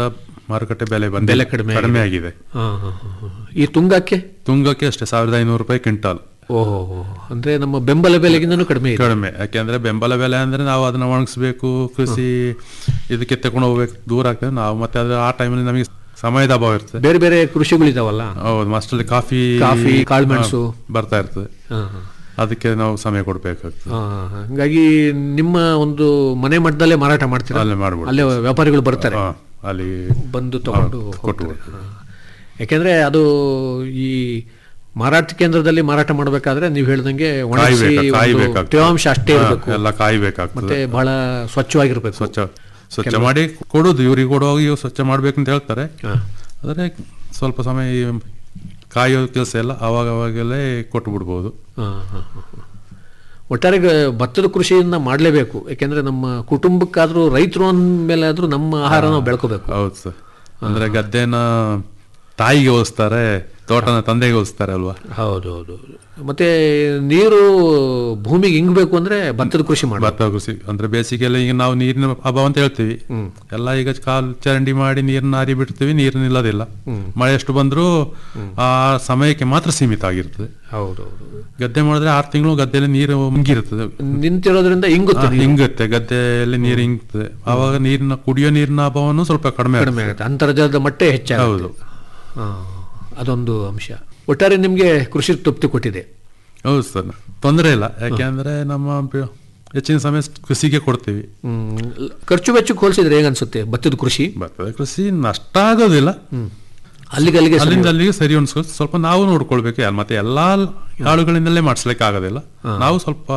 ಮಾರುಕಟ್ಟೆ ಬೆಲೆ ಬಂದ ಬೆಲೆ ಕಡಿಮೆ ಕಡಿಮೆ ಆಗಿದೆ. ಆಗಿದೆ ಹಾ, ಹಾ, ಹಾ, ಹಾ. ಈ ತುಂಗಕ್ಕೆ ತುಂಗಕ್ಕೆ ಅಷ್ಟೇ ಸಾವಿರದ ಐನೂರು ರೂಪಾಯಿ ಕ್ವಿಂಟಾಲ್ ಓಹೋ ಅಂದ್ರೆ ನಮ್ಮ ಬೆಂಬಲ ಬೆಲೆಗಿಂತನೂ ಕಡಿಮೆ ಇದೆ ಕಡಿಮೆ ಯಾಕೆಂದ್ರೆ ಬೆಂಬಲ ಬೆಲೆ ಅಂದ್ರೆ ನಾವು ಅದನ್ನ ಒಣಗಿಸ್ಬೇಕು ಕೃಷಿ ಇದಕ್ಕೆ ತಗೊಂಡು ಹೋಗ್ಬೇಕು ದೂರ ಆಗ್ತದೆ ನಾವು ಮತ್ತೆ ಅದು ಆ ಟೈಮಲ್ಲಿ ನಮಗೆ ಸಮಯದ ಅಭಾವ ಇರ್ತದೆ ಬೇರೆ ಬೇರೆ ಕೃಷಿಗಳಿದಾವಲ್ಲ ಹೌದು ಮಸ್ಟಲ್ಲಿ ಕಾಫಿ ಕಾಫಿ, ಕಾಳುಮೆಣಸು. ಹಾ, ಬರ್ತಾ ಇರ್ತದೆ ಹಾ, ಹಾ. ಅದಕ್ಕೆ ನಾವು ಸಮಯ ಕೊಡ್ಬೇಕಾಗ್ತದೆ ಹಾ, ಹಂಗಾಗಿ ನಿಮ್ಮ ಒಂದು ಮನೆ ಮಟ್ಟದಲ್ಲೇ ಮಾರಾಟ ಮಾಡ್ತೀರಾ ಅಲ್ಲೇ ಮಾಡ್ಬೋದು. ಅಲ್ಲೇ ವ್ಯಾಪಾರಿಗಳು ಬರ್ತಾರೆ ಹಾ, ಅಲ್ಲಿ ಬಂದು ತಗೊಂಡು ಹಾ, ಕೊಟ್ಟು ಹೋಗ್ತಾರೆ. ಹಾ. ಯಾಕೆಂದ್ರೆ ಅದು ಈ ಮಾರಾಟ ಕೇಂದ್ರದಲ್ಲಿ ಮಾರಾಟ ಮಾಡಬೇಕಾದ್ರೆ ನೀವು ಹೇಳ್ದಂಗೆ ಒಣಗಿಸಿ ಕಾಯ್ಬೇಕು, ಒಂದು ಕಾಯ್ಬೇಕಾಗ್ತದೆ. ತೇವಾಂಶ ಅಷ್ಟೇ ಹಾ, ಇರಬೇಕು ಎಲ್ಲ ಕಾಯ್ಬೇಕಾಗ್ತದೆ. ಮತ್ತೆ ಬಹಳ ಸ್ವಚ್ಛವಾಗಿರ್ಬೇಕು ಸ್ವಚ್ಛ ಸ್ವಚ್ಛ ಮಾಡಿ ಕೊಡೋದು ಇವ್ರಿಗೆ ಕೊಡುವಾಗ ಇವ್ರು ಸ್ವಚ್ಛ ಮಾಡ್ಬೇಕಂತ ಹೇಳ್ತಾರೆ ಆದರೆ ಸ್ವಲ್ಪ ಸಮಯ ಈ ಕಾಯೋ ಕೆಲಸ ಎಲ್ಲ ಅವಾಗ ಅವಾಗಲೇ ಕೊಟ್ಟು ಬಿಡ್ಬೋದು ಹಾ, ಹಾ, ಹಾ, ಹಾ. ಒಟ್ಟಾರೆ ಗ- ಭತ್ತದ ಕೃಷಿಯನ್ನ ಮಾಡಲೇಬೇಕು ಯಾಕೆಂದ್ರೆ ನಮ್ಮ ಕುಟುಂಬಕ್ಕಾದ್ರೂ ರೈತರು ಅಂದ್ಮೇಲೆ ಆದ್ರೂ ನಮ್ಮ ಆಹಾರ ನಾವು ಬೆಳ್ಕೋಬೇಕು ಹೌದು ಸರ್ ಅಂದ್ರೆ ಗದ್ದೆನ ತಾಯಿಗೆ ಹೋಲಿಸ್ತಾರೆ ತೋಟನ ತಂದೆಗೆ ಹೋಲಿಸ್ತಾರೆ ಅಲ್ವಾ ಹೌದು ಹೌದು ಹೌದು. ಮತ್ತೆ ನೀರು ಭೂಮಿಗೆ ಇಂಗ್ಬೇಕು ಅಂದ್ರೆ ಭತ್ತದ ಕೃಷಿ ಮಾಡಿ ಭತ್ತ ಕೃಷಿ ಅಂದ್ರೆ ಬೇಸಿಗೆಯಲ್ಲಿ ಈಗ ನಾವು ನೀರಿನ ಅಭಾವ ಅಂತ ಹೇಳ್ತೀವಿ ಎಲ್ಲ ಈಗ ಕಾಲ್ ಚರಂಡಿ ಮಾಡಿ ನೀರನ್ನ ಹಾರಿ ಬಿಡ್ತೀವಿ ನೀರು ನಿಲ್ಲೋದಿಲ್ಲ ಮಳೆ ಎಷ್ಟು ಬಂದ್ರೂ ಆ ಸಮಯಕ್ಕೆ ಮಾತ್ರ ಸೀಮಿತ ಆಗಿರ್ತದೆ ಹೌದು ಗದ್ದೆ ಮಾಡಿದ್ರೆ ಆರು ತಿಂಗಳು ಗದ್ದೆಯಲ್ಲಿ ನೀರು ಮುಂಗಿರ್ತದೆ ನಿಂತಿರೋದ್ರಿಂದ ಇಂಗುತ್ತೆ ಆ, ನೀರು. ಹಿಂಗುತ್ತೆ ಗದ್ದೆಯಲ್ಲಿ ನೀರು ಹಿಂಗ್ತದೆ ಆವಾಗ ನೀರಿನ ಕುಡಿಯೋ ನೀರಿನ ಅಭಾವನು ಸ್ವಲ್ಪ ಕಡಿಮೆ ಕಡಿಮೆ ಆಗುತ್ತೆ. ಆಗುತ್ತೆ ಅಂತರ್ಜಲದ ಮಟ್ಟ ಹೆಚ್ಚಾಗುತ್ತೆ ಹೌದು ಹಾ, ಅದೊಂದು ಅಂಶ ಒಟ್ಟಾರೆ ನಿಮ್ಗೆ ಕೃಷಿ ತೃಪ್ತಿ ಕೊಟ್ಟಿದೆ ಹೌದು ಸರ್ ತೊಂದರೆ ಇಲ್ಲ ಯಾಕೆಂದ್ರೆ ನಮ್ಮ ಬೆ- ಹೆಚ್ಚಿನ ಸಮಯ ಕೃಷಿಗೆ ಕೊಡ್ತೀವಿ ಹ್ಮ್, ಖರ್ಚು ವೆಚ್ಚಕ್ಕೆ ಹೋಲಿಸಿದ್ರೆ ಹೇಗನ್ಸುತ್ತೆ ಭತ್ತದ ಕೃಷಿ ಭತ್ತದ ಕೃಷಿ ನಷ್ಟ ಆಗೋದಿಲ್ಲ ಅಲ್ಲಿಗೆ ಅಲ್ಲಿಗೆ ಸರಿ ಅಲ್ಲಿಂದ ಅಲ್ಲಿಗೆ ಸರಿ ಅನ್ಸ್ಕೊ ಸ್ವಲ್ಪ ನಾವು ನೋಡ್ಕೊಳ್ಬೇಕು ಯಾರ್- ಮತ್ತೆ ಎಲ್ಲಾ ಆಳುಗಳಿಂದಲೇ ಮಾಡಿಸ್ಲಿಕ್ಕೆ ಆಗೋದಿಲ್ಲ ನಾವು ಸ್ವಲ್ಪ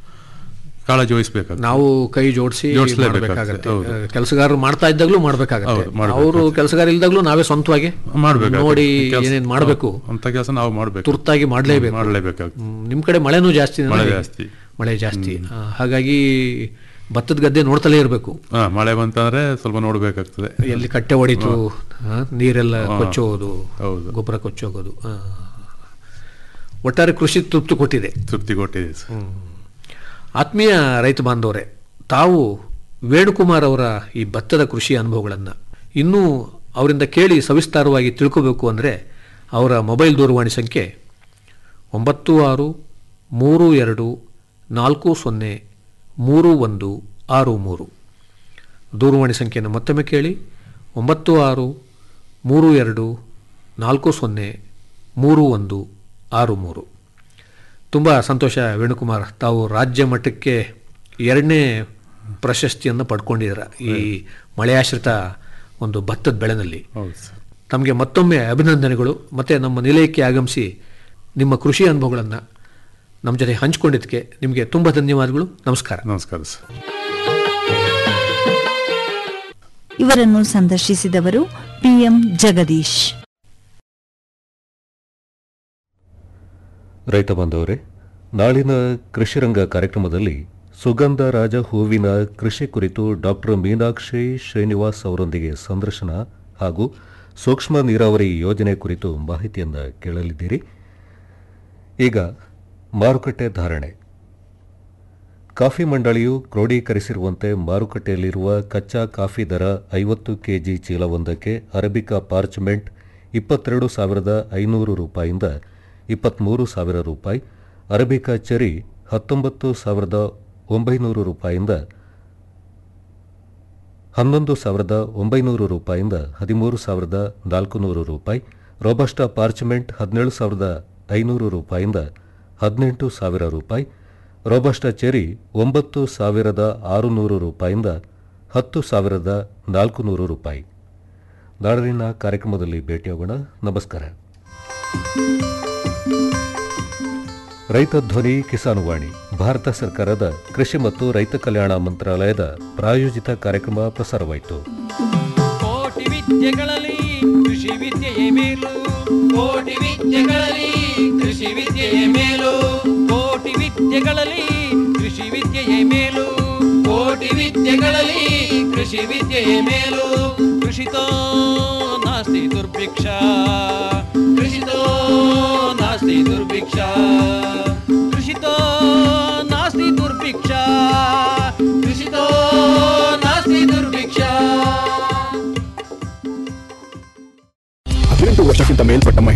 ಕಾಳಜಿ ವಹಿಸ್ಬೇಕಾಗ್ತದೆ ನಾವು ಕೈ ಜೋಡಿಸಿ ಜೋಡಿಸ್ಲೇಬೇಕಾಗ್ತದೆ, ಮಾಡಬೇಕಾಗತ್ತೆ ಹೌದು. ಕೆಲಸಗಾರರು ಮಾಡ್ತಾ ಇದ್ದಾಗ್ಲೂ ಮಾಡ್ಬೇಕಾಗತ್ತೆ ಹೌದು, ಮಾಡ್ಬೇಕು. ಅವರು ಕೆಲಸಗಾರ ಇಲ್ದಾಗ್ಲೂ ನಾವೇ ಸ್ವಂತವಾಗಿ ಮಾಡ್ಬೇಕಾಗ್ತದೆ. ನೋಡಿ ಕೆಲ್ಸ- ಏನೇನ್ ಮಾಡಬೇಕು ಅಂತ ಕೆಲಸ ನಾವು ಮಾಡ್ಬೇಕು ತುರ್ತಾಗಿ ಮಾಡ್ಲೇಬೇಕು ಮಾಡ್ಲೇಬೇಕಾಗ್ತದೆ ಹ್ಮ್, ನಿಮ್ ಕಡೆ ಮಳೆನೂ ಜಾಸ್ತಿ ಮಳೆ ಜಾಸ್ತಿ. ಮಳೆ ಜಾಸ್ತಿ ಆ, ಹಾಗಾಗಿ ಭತ್ತದ ಗದ್ದೆ ನೋಡ್ತಲೇ ಇರಬೇಕು ಹಾ ಮಳೆ ಬಂತಂದ್ರೆ ಸ್ವಲ್ಪ ನೋಡ್ಬೇಕಾಗ್ತದೆ ಎಲ್ಲಿ ಕಟ್ಟೆ ಹೊಡಿತು ಆ, ನೀರೆಲ್ಲ ಹಾ. ಕೊಚ್ಚೋದು ಹೌದು. ಗೊಬ್ಬರ ಕೊಚ್ಚೋಗೋದು ಆ. ಒಟ್ಟಾರೆ ಕೃಷಿ ತೃಪ್ತಿ ಕೊಟ್ಟಿದೆ ತೃಪ್ತಿ ಕೊಟ್ಟಿದೆ ಸರ್. ಆತ್ಮೀಯ ರೈತ ಬಾಂಧವರೇ ತಾವು ವೇಣುಕುಮಾರ್ ಅವರ ಈ ಭತ್ತದ ಕೃಷಿ ಅನುಭವಗಳನ್ನು ಇನ್ನೂ ಅವರಿಂದ ಕೇಳಿ ಸವಿಸ್ತಾರವಾಗಿ ತಿಳ್ಕೋಬೇಕು ಅಂದರೆ ಅವರ ಮೊಬೈಲ್ ದೂರವಾಣಿ ಸಂಖ್ಯೆ ಒಂಬತ್ತು ಆರು ಮೂರು ಎರಡು ನಾಲ್ಕು ಸೊನ್ನೆ ಮೂರು ಒಂದು ಆರು ಮೂರು ದೂರವಾಣಿ ಸಂಖ್ಯೆಯನ್ನು ಮತ್ತೊಮ್ಮೆ ಕೇಳಿ ಒಂಬತ್ತು ಆರು ಮೂರು ಎರಡು ನಾಲ್ಕು ಸೊನ್ನೆ ಮೂರು ಒಂದು ಆರು ಮೂರು ತುಂಬ ಸಂತೋಷ ವೇಣುಕುಮಾರ್ ತಾವು ರಾಜ್ಯ ಮಟ್ಟಕ್ಕೆ ಎರಡನೇ ಪ್ರಶಸ್ತಿಯನ್ನು ಪಡ್ಕೊಂಡಿದ್ದೀರ ಈ ಮಳೆಯಾಶ್ರಿತ ಒಂದು ಭತ್ತದ ಬೆಳೆನಲ್ಲಿ ಹೌದು ಸರ್ ತಮಗೆ ಮತ್ತೊಮ್ಮೆ ಅಭಿನಂದನೆಗಳು ಮತ್ತು ನಮ್ಮ ನಿಲಯಕ್ಕೆ ಆಗಮಿಸಿ ನಿಮ್ಮ ಕೃಷಿ ಅನುಭವಗಳನ್ನು ನಮ್ಮ ಜೊತೆ ಹಂಚಿಕೊಂಡಿದ್ದಕ್ಕೆ ನಿಮಗೆ ತುಂಬ ಧನ್ಯವಾದಗಳು ನಮಸ್ಕಾರ ನಮಸ್ಕಾರ ಸರ್ ಇವರನ್ನು ಸಂದರ್ಶಿಸಿದವರು ಪಿಎಂ ಜಗದೀಶ್ ರೈತ ಬಾಂಧವರೇ ನಾಳಿನ ಕೃಷಿರಂಗ ಕಾರ್ಯಕ್ರಮದಲ್ಲಿ ಸುಗಂಧ ರಾಜ ಹೂವಿನ ಕೃಷಿ ಕುರಿತು ಡಾಕ್ಟರ್ ಮೀನಾಕ್ಷಿ ಶ್ರೀನಿವಾಸ್ ಅವರೊಂದಿಗೆ ಸಂದರ್ಶನ ಹಾಗೂ ಸೂಕ್ಷ್ಮ ನೀರಾವರಿ ಯೋಜನೆ ಕುರಿತು ಮಾಹಿತಿಯನ್ನು ಕೇಳಲಿದ್ದೀರಿ ಈಗ ಮಾರುಕಟ್ಟೆ ಧಾರಣೆ ಕಾಫಿ ಮಂಡಳಿಯು ಕ್ರೋಢೀಕರಿಸಿರುವಂತೆ ಮಾರುಕಟ್ಟೆಯಲ್ಲಿರುವ ಕಚ್ಚಾ ಕಾಫಿ ದರ ಐವತ್ತು ಕೆಜಿ ಚೀಲವೊಂದಕ್ಕೆ ಅರಬಿಕಾ ಪಾರ್ಚ್ಮೆಂಟ್ ಇಪ್ಪತ್ತೆರಡು ಸಾವಿರದ ಐನೂರು ರೂಪಾಯಿಂದ ಇಪ್ಪತ್ತ್ಮೂರು ಸಾವಿರ ರೂಪಾಯಿ ಅರಬಿಕಾ ಚೆರಿ ಹತ್ತೊಂಬತ್ತು ಸಾವಿರದ ಒಂಬೈನೂರು ರೂಪಾಯಿಂದ ಹನ್ನೊಂದು ಸಾವಿರದ ಒಂಬೈನೂರು ರೂಪಾಯಿಂದ ಹದಿಮೂರು ಸಾವಿರದ ನಾಲ್ಕುನೂರು ರೂಪಾಯಿ ರೋಬಸ್ಟಾ ಪಾರ್ಚ್ಮೆಂಟ್ ಹದಿನೇಳು ಸಾವಿರದ ಐನೂರು ರೂಪಾಯಿಂದ ಹದಿನೆಂಟು ಸಾವಿರ ರೂಪಾಯಿ ರೋಬಸ್ಟಾ ಚೆರಿ ಒಂಬತ್ತು ಸಾವಿರದ ಆರುನೂರು ರೂಪಾಯಿಂದ ಹತ್ತು ಸಾವಿರದ ನಾಲ್ಕುನೂರು ರೂಪಾಯಿ ನಾಳಿನ ಕಾರ್ಯಕ್ರಮದಲ್ಲಿ ಭೇಟಿಯಾಗೋಣ ನಮಸ್ಕಾರ ರೈತ ಧ್ವನಿ ಕಿಸಾನುವಾಣಿ ಭಾರತ ಸರ್ಕಾರದ ಕೃಷಿ ಮತ್ತು ರೈತ ಕಲ್ಯಾಣ ಮಂತ್ರಾಲಯದ ಪ್ರಾಯೋಜಿತ ಕಾರ್ಯಕ್ರಮ ಪ್ರಸಾರವಾಯಿತು ಕೋಟಿ ವಿದ್ಯೆಗಳಲ್ಲಿ ಕೃಷಿ ವಿದ್ಯೆಯೇ ಮೇಲು ಕೋಟಿ ವಿದ್ಯೆಗಳಲ್ಲಿ ಕೃಷಿ ವಿದ್ಯೆಯೇ ಮೇಲು ಕೋಟಿ ವಿದ್ಯೆಗಳಲ್ಲಿ ಕೃಷಿ ವಿದ್ಯೆಯೇ ಮೇಲು ಕೋಟಿ ವಿದ್ಯೆಗಳಲ್ಲಿ ಕೃಷಿ ವಿದ್ಯೆಯೇ ಮೇಲು ಕೃಷಿತೋ ನಾಸ್ತಿ ದುರ್ಭಿಕ್ಷ ಕೃಷಿತೋ ನಾಸ್ತಿ ದುರ್ಭಿಕ್ಷ ಕೃಷಿತೋ ನಾಸ್ತಿ ದುರ್ಭಿಕ್ಷ ಕೃಷಿತೋ ನಾಸ್ತಿ ದುರ್ಭಿಕ್ಷ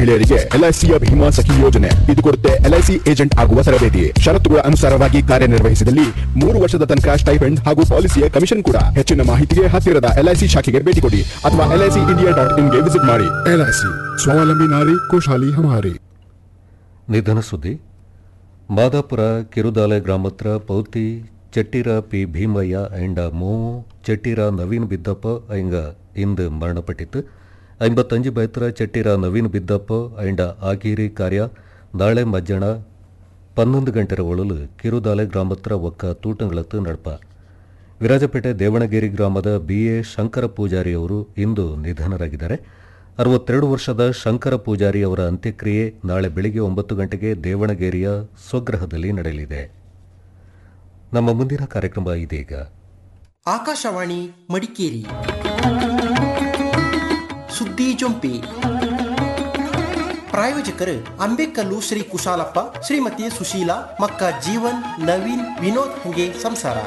ಮಹಿಳೆಯರಿಗೆ ಎಲ್ಐಸಿಯ ಭೀಮಾ ಸಖಿ ಯೋಜನೆ ಇದು ಕೊಡುತ್ತೆ ಎಲ್ಐಸಿ ಏಜೆಂಟ್ ಆಗುವ ತರಬೇತಿ ಷರತ್ತುಗಳ ಅನುಸಾರವಾಗಿ ಕಾರ್ಯನಿರ್ವಹಿಸಿದಲ್ಲಿ ಮೂರು ವರ್ಷದ ತನಕ ಸ್ಟೈಪೆಂಡ್ ಹಾಗೂ ಪಾಲಿಸಿಯ ಕಮಿಷನ್ ಕೂಡ ಹೆಚ್ಚಿನ ಮಾಹಿತಿಗೆ ಹತ್ತಿರದ ಎಲ್ಐಸಿ ಶಾಖೆಗೆ ಭೇಟಿ ಕೊಡಿ ಅಥವಾ ಎಲ್ಐಸಿ ಇಂಡಿಯಾ ಡಾಟ್ ಇನ್ಗೆ ವಿಸಿಟ್ ಮಾಡಿ ಎಲ್ಐಸಿ ಸ್ವಾವಲಂಬಿ ನಾರಿ ಖುಷಹಾಲಿ ಹಮಾರಿ ನಿಧನ ಸುದ್ದಿ ಮಾದಾಪುರ ಕಿರುದಾಲೆ ಗ್ರಾಮತ್ರ ಪೌತಿ ಚೆಟ್ಟಿರ ಪಿ ಭೀಮಯ್ಯ ಅಂಡ ಮೋವು ಚೆಟ್ಟಿರ ನವೀನ್ ಬಿದ್ದಪ್ಪ ಅಯ್ಯಂಗ ಇಂದು ಮರಣಪಟ್ಟಿತ್ತು ಐಂಬತ್ತಂಜು ಬೈತ್ರ ಚೆಟ್ಟಿರ ನವೀನ್ ಬಿದ್ದಪ್ಪ ಅಂಡ ಆಗೀರಿ ಕಾರ್ಯ ನಾಳೆ ಮಧ್ಯಾಹ್ನ ಪನ್ನೊಂದು ಗಂಟೆರ ಒಳಲು ಕಿರುದಾಲೆ ಗ್ರಾಮತ್ರ ಒಕ್ಕ ತೂಟಂಗಳತ್ತು ನಡಪ ವಿರಾಜಪೇಟೆ ದೇವಣಗೇರಿ ಗ್ರಾಮದ ಬಿ ಎ ಶಂಕರ ಪೂಜಾರಿ ಅವರು ಇಂದು ನಿಧನರಾಗಿದ್ದಾರೆ ಅರವತ್ತೆರಡು ವರ್ಷದ ಶಂಕರ ಪೂಜಾರಿ ಅವರ ಅಂತ್ಯಕ್ರಿಯೆ ನಾಳೆ ಬೆಳಿಗ್ಗೆ ಒಂಬತ್ತು ಗಂಟೆಗೆ ದೇವಣಗೇರಿಯ ಸ್ವಗ್ರಹದಲ್ಲಿ ನಡೆಯಲಿದೆ ನಮ್ಮ ಮುಂದಿನ ಕಾರ್ಯಕ್ರಮ ಇದೀಗ ಆಕಾಶವಾಣಿ ಮಡಿಕೇರಿ ಸುದ್ದಿ ಜೊಂಪಿ ಪ್ರಾಯೋಜಕರು ಅಂಬೇಕಲ್ಲು ಶ್ರೀ ಕುಶಾಲಪ್ಪ ಶ್ರೀಮತಿ ಸುಶೀಲಾ ಮಕ್ಕ ಜೀವನ್ ನವೀನ್ ವಿನೋದ್ ಹಂಗೆ ಸಂಸಾರ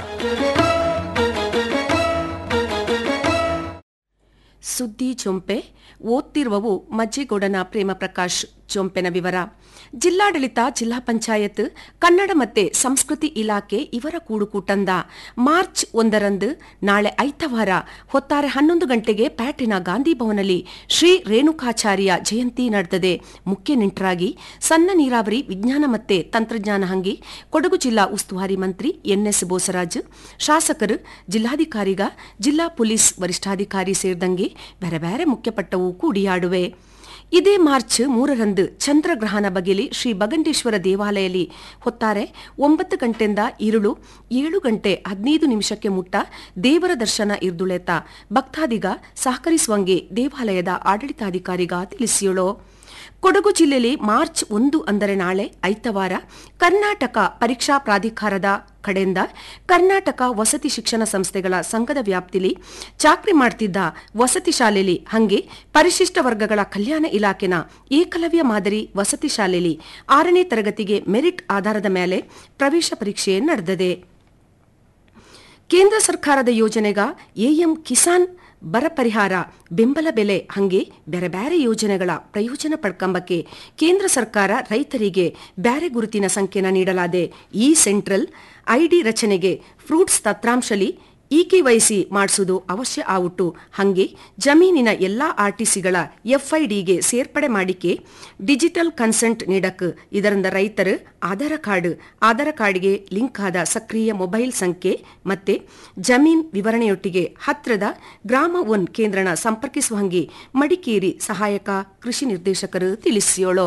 ಸುದ್ದಿ ಜೊಂಪೆ ಓದ್ತಿರುವವು ಮಜ್ಜಿಗೌಡನ ಪ್ರೇಮ ಪ್ರಕಾಶ್ ಜೊಂಪೆನ ವಿವರ ಜಿಲ್ಲಾಡಳಿತ ಜಿಲ್ಲಾ ಪಂಚಾಯತ್ ಕನ್ನಡ ಮತ್ತೆ ಸಂಸ್ಕೃತಿ ಇಲಾಖೆ ಇವರ ಕೂಡುಕೂಟಂದ ಮಾರ್ಚ್ ಒಂದರಂದು ನಾಳೆ ಐತವಾರ ಹೊತ್ತಾರೆ ಹನ್ನೊಂದು ಗಂಟೆಗೆ ಪ್ಯಾಟಿನ ಗಾಂಧಿ ಭವನಲ್ಲಿ ಶ್ರೀ ರೇಣುಕಾಚಾರ್ಯ ಜಯಂತಿ ನಡೆದದೆ ಮುಖ್ಯ ನೆಂಟರಾಗಿ ಸಣ್ಣ ನೀರಾವರಿ ವಿಜ್ಞಾನ ಮತ್ತೆ ತಂತ್ರಜ್ಞಾನ ಹಂಗಿ ಕೊಡಗು ಜಿಲ್ಲಾ ಉಸ್ತುವಾರಿ ಮಂತ್ರಿ ಎನ್ಎಸ್ ಬೋಸರಾಜ್ ಶಾಸಕರು ಜಿಲ್ಲಾಧಿಕಾರಿಗ ಜಿಲ್ಲಾ ಪೊಲೀಸ್ ವರಿಷ್ಠಾಧಿಕಾರಿ ಸೇರಿದಂಗೆ ಬೇರೆ ಬೇರೆ ಮುಖ್ಯಪಟ್ಟವು ಕೂಡಿಯಾಡುವೆ ಇದೇ ಮಾರ್ಚ್ ಮೂರರಂದು ಚಂದ್ರಗ್ರಹಣ ಬಗೆಲಿ ಶ್ರೀ ಬಗಂಡೇಶ್ವರ ದೇವಾಲಯಲ್ಲಿ ಹೊತ್ತಾರೆ ಒಂಬತ್ತು ಗಂಟೆಯಿಂದ ಇರುಳು ಏಳು ಗಂಟೆ ಹದಿನೈದು ನಿಮಿಷಕ್ಕೆ ಮುಟ್ಟ ದೇವರ ದರ್ಶನ ಇರ್ದುಳೆತ ಭಕ್ತಾದಿಗ ಸಹಕರಿಸುವಂಗೆ ದೇವಾಲಯದ ಆಡಳಿತಾಧಿಕಾರಿಗ ತಿಳಿಸಿಯೋಳು ಕೊಡಗು ಜಿಲ್ಲೆಯಲ್ಲಿ ಮಾರ್ಚ್ ಒಂದು ಅಂದರೆ ನಾಳೆ ಐತವಾರ ಕರ್ನಾಟಕ ಪರೀಕ್ಷಾ ಪ್ರಾಧಿಕಾರದ ಕಡೆಯಿಂದ ಕರ್ನಾಟಕ ವಸತಿ ಶಿಕ್ಷಣ ಸಂಸ್ಥೆಗಳ ಸಂಘದ ವ್ಯಾಪ್ತಿಲಿ ಚಾಕ್ರಿ ಮಾಡ್ತಿದ್ದ ವಸತಿ ಶಾಲೆಯಲ್ಲಿ ಹಂಗೆ ಪರಿಶಿಷ್ಟ ವರ್ಗಗಳ ಕಲ್ಯಾಣ ಇಲಾಖೆನ ಏಕಲವ್ಯ ಮಾದರಿ ವಸತಿ ಶಾಲೆಯಲ್ಲಿ ಆರನೇ ತರಗತಿಗೆ ಮೆರಿಟ್ ಆಧಾರದ ಮೇಲೆ ಪ್ರವೇಶ ಪರೀಕ್ಷೆ ನಡೆದಿದೆ ಕೇಂದ್ರ ಸರ್ಕಾರದ ಯೋಜನೆಗ ಎಎಂ ಕಿಸಾನ್ ಬರ ಪರಿಹಾರ ಬೆಂಬಲ ಬೆಲೆ ಹಂಗೆ ಬೇರೆ ಬೇರೆ ಯೋಜನೆಗಳ ಪ್ರಯೋಜನ ಪಡ್ಕಂಬಕ್ಕೆ ಕೇಂದ್ರ ಸರ್ಕಾರ ರೈತರಿಗೆ ಬ್ಯಾರೆ ಗುರುತಿನ ಸಂಖ್ಯೆನ ನೀಡಲಾದೆ ಈ ಸೆಂಟ್ರಲ್ ಐಡಿ ರಚನೆಗೆ ಫ್ರೂಟ್ಸ್ ತತ್ರಾಂಶಲಿ ಇಕೆವೈಸಿ ಮಾಡಿಸುವುದು ಅವಶ್ಯ ಆವುಟ್ಟು ಹಂಗೆ ಜಮೀನಿನ ಎಲ್ಲಾ ಆರ್ಟಿಸಿಗಳ ಎಫ್ಐಡಿಗೆ ಸೇರ್ಪಡೆ ಮಾಡಿಕೆ ಡಿಜಿಟಲ್ ಕನ್ಸೆಂಟ್ ನೀಡಕ್ ಇದರಿಂದ ರೈತರು ಆಧಾರ ಕಾರ್ಡ್ ಆಧಾರ ಕಾರ್ಡ್ಗೆ ಲಿಂಕ್ ಆದ ಸಕ್ರಿಯ ಮೊಬೈಲ್ ಸಂಖ್ಯೆ ಮತ್ತೆ ಜಮೀನ್ ವಿವರಣೆಯೊಟ್ಟಿಗೆ ಹತ್ರದ ಗ್ರಾಮ ಒನ್ ಕೇಂದ್ರನ ಸಂಪರ್ಕಿಸುವ ಹಂಗೆ ಮಡಿಕೇರಿ ಸಹಾಯಕ ಕೃಷಿ ನಿರ್ದೇಶಕರು ತಿಳಿಸಿಯೋಳು